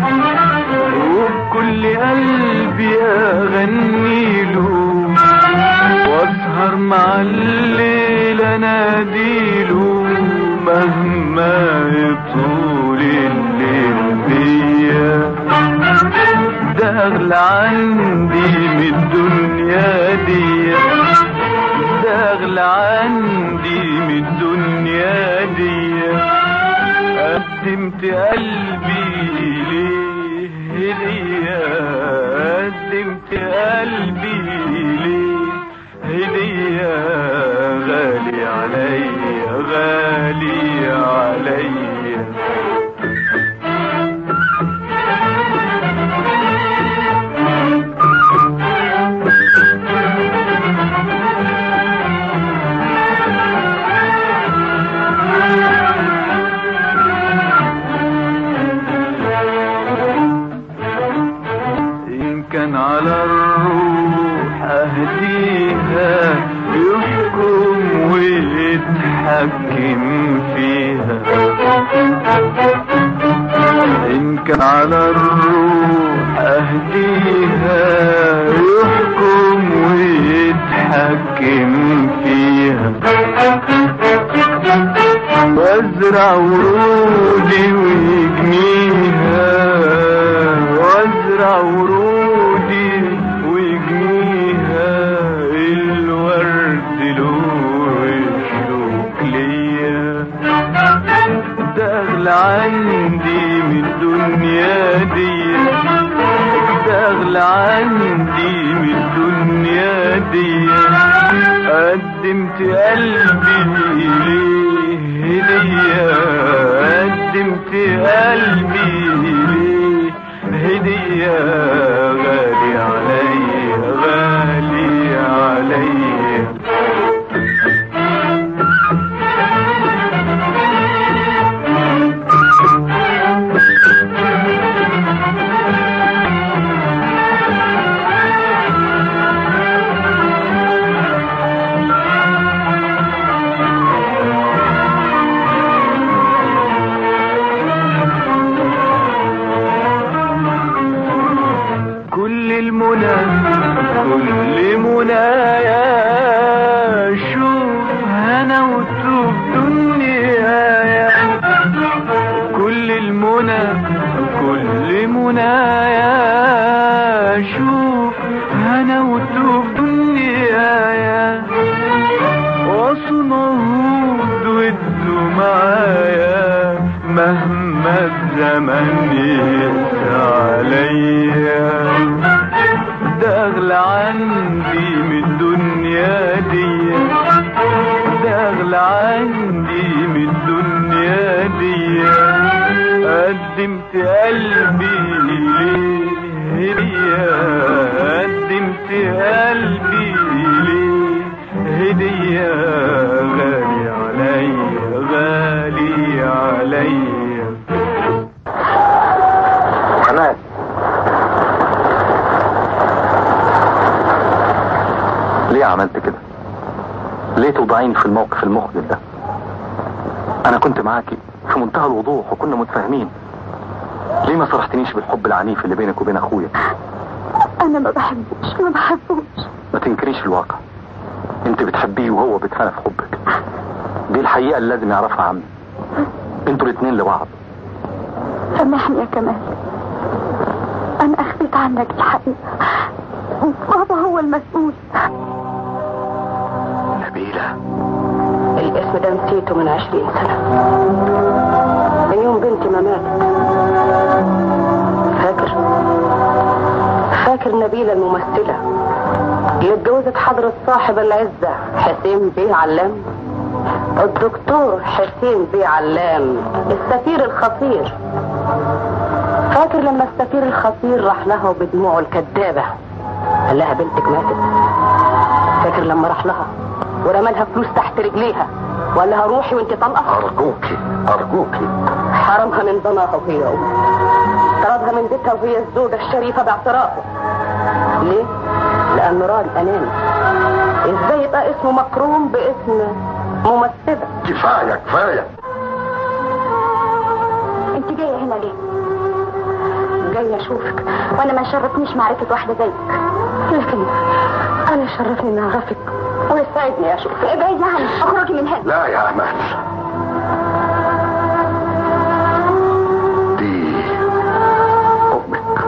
Speaker 9: وبكل قلبي اغنيله واسهر مع الليل اناديله مهما يطول الليل بيا ده اغلى عندي من الدنيا دي ده اغلى عندي من الدنيا دي قدمت قلبي ليه هدية قدمت قلبي ليه هدية غالي عليا غالي عليا إن كان على الروح أهديها يحكم ويتحكم فيها إن كان على الروح أهديها يحكم ويتحكم فيها وازرع ورودي ويجنيها وازرع ورودي ويجنيها الورد له يشرق ليا ده اغلى عندي من الدنيا دي ده اغلى عندي من الدنيا دي قدمت قلبي ليه هدية قدمت قلبي ليه هدية غالي عليا غالي عليا كل المنى كل منايا شوف هنا وتوب دنيايا كل المنى كل منايا شوف هنا وتوب دنيايا وصنهود ودوا معايا مهما الزمن يقسى عليا ده اغلى عندي من الدنيا دي ده اغلى عندي من الدنيا دي قدمت قلبي ليه هدية قدمت قلبي ليه هدية غالي عليا غالي عليا
Speaker 14: حماد ليه عملت كده ليه توضعيني في الموقف المخجل ده انا كنت معاكي في منتهى الوضوح وكنا متفاهمين ليه ما صرحتنيش بالحب العنيف اللي بينك وبين اخويا
Speaker 11: انا ما بحبوش ما بحبوش
Speaker 14: ما تنكريش الواقع انت بتحبيه وهو بيتخانق في حبك دي الحقيقة اللي لازم يعرفها عمي انتوا الاتنين لبعض
Speaker 11: سامحني يا كمال انا اخفيت عنك الحقيقة بابا هو المسؤول
Speaker 14: نبيلة
Speaker 6: الاسم ده نسيته من عشرين سنة من يوم بنتي ما ماتت فاكر فاكر نبيلة الممثلة اللي اتجوزت حضرة صاحب العزة حسين بيه علام الدكتور حسين بيه علام السفير الخطير فاكر لما السفير الخطير راح لها وبدموعه الكدابة قال لها بنتك ماتت فاكر لما راح لها ورمى لها فلوس تحت رجليها وقال لها روحي وانت طلقه
Speaker 3: ارجوكي ارجوكي
Speaker 6: حرمها من ضناها وهي أم طردها من بيتها وهي الزوجة الشريفة باعترافه ليه؟ لأنه راجل أناني ازاي يبقى اسمه مكروم باسم ممثلة
Speaker 3: كفايه كفايه
Speaker 11: انت جايه هنا ليه
Speaker 6: جاية أشوفك
Speaker 11: وانا ما شرفنيش معرفه واحده زيك
Speaker 6: لكن أنا شرفني إني أعرفك ويسعدني أشوفك
Speaker 11: ابعدي عني اخرجي من هنا
Speaker 3: لا يا امل دي امك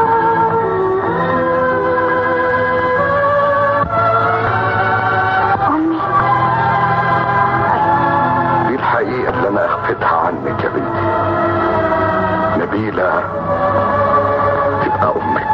Speaker 11: امي
Speaker 3: دي الحقيقه اللي انا اخفتها عنك يا بنتي نبيله تبقى امك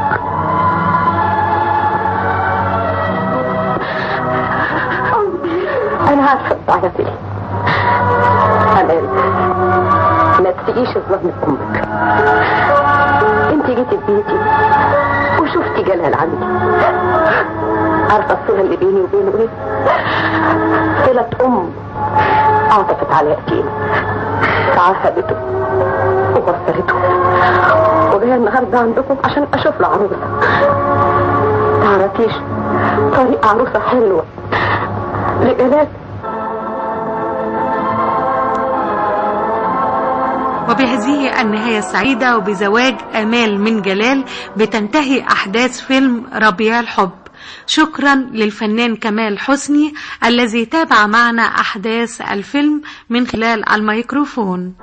Speaker 6: أنا عارفة على فين أمان ما تسيئيش الظن أمك أنت جيتي بيتي وشفتي جلال عندي عارفة الصلة اللي بيني وبينه إيه؟ صلة أم عطفت على يتيم تعهدته وبصرته وجاية النهاردة عندكم عشان أشوف له عروسة تعرفيش طريق عروسة حلوة لجلال
Speaker 8: وبهذه النهاية السعيدة وبزواج آمال من جلال بتنتهي أحداث فيلم ربيع الحب شكرا للفنان كمال حسني الذي تابع معنا أحداث الفيلم من خلال الميكروفون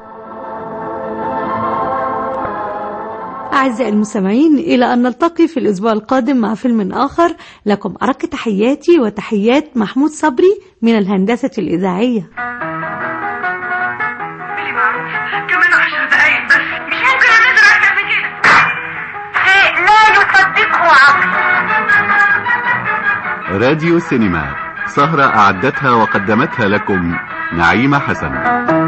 Speaker 8: أعزائي المستمعين إلى أن نلتقي في الأسبوع القادم مع فيلم آخر لكم أرق تحياتي وتحيات محمود صبري من الهندسة الإذاعية
Speaker 4: كمان عشر دقايق بس مش ممكن انزل اكتر من كده شيء لا يصدقه عقل
Speaker 2: راديو سينما سهرة أعدتها وقدمتها لكم نعيمة حسن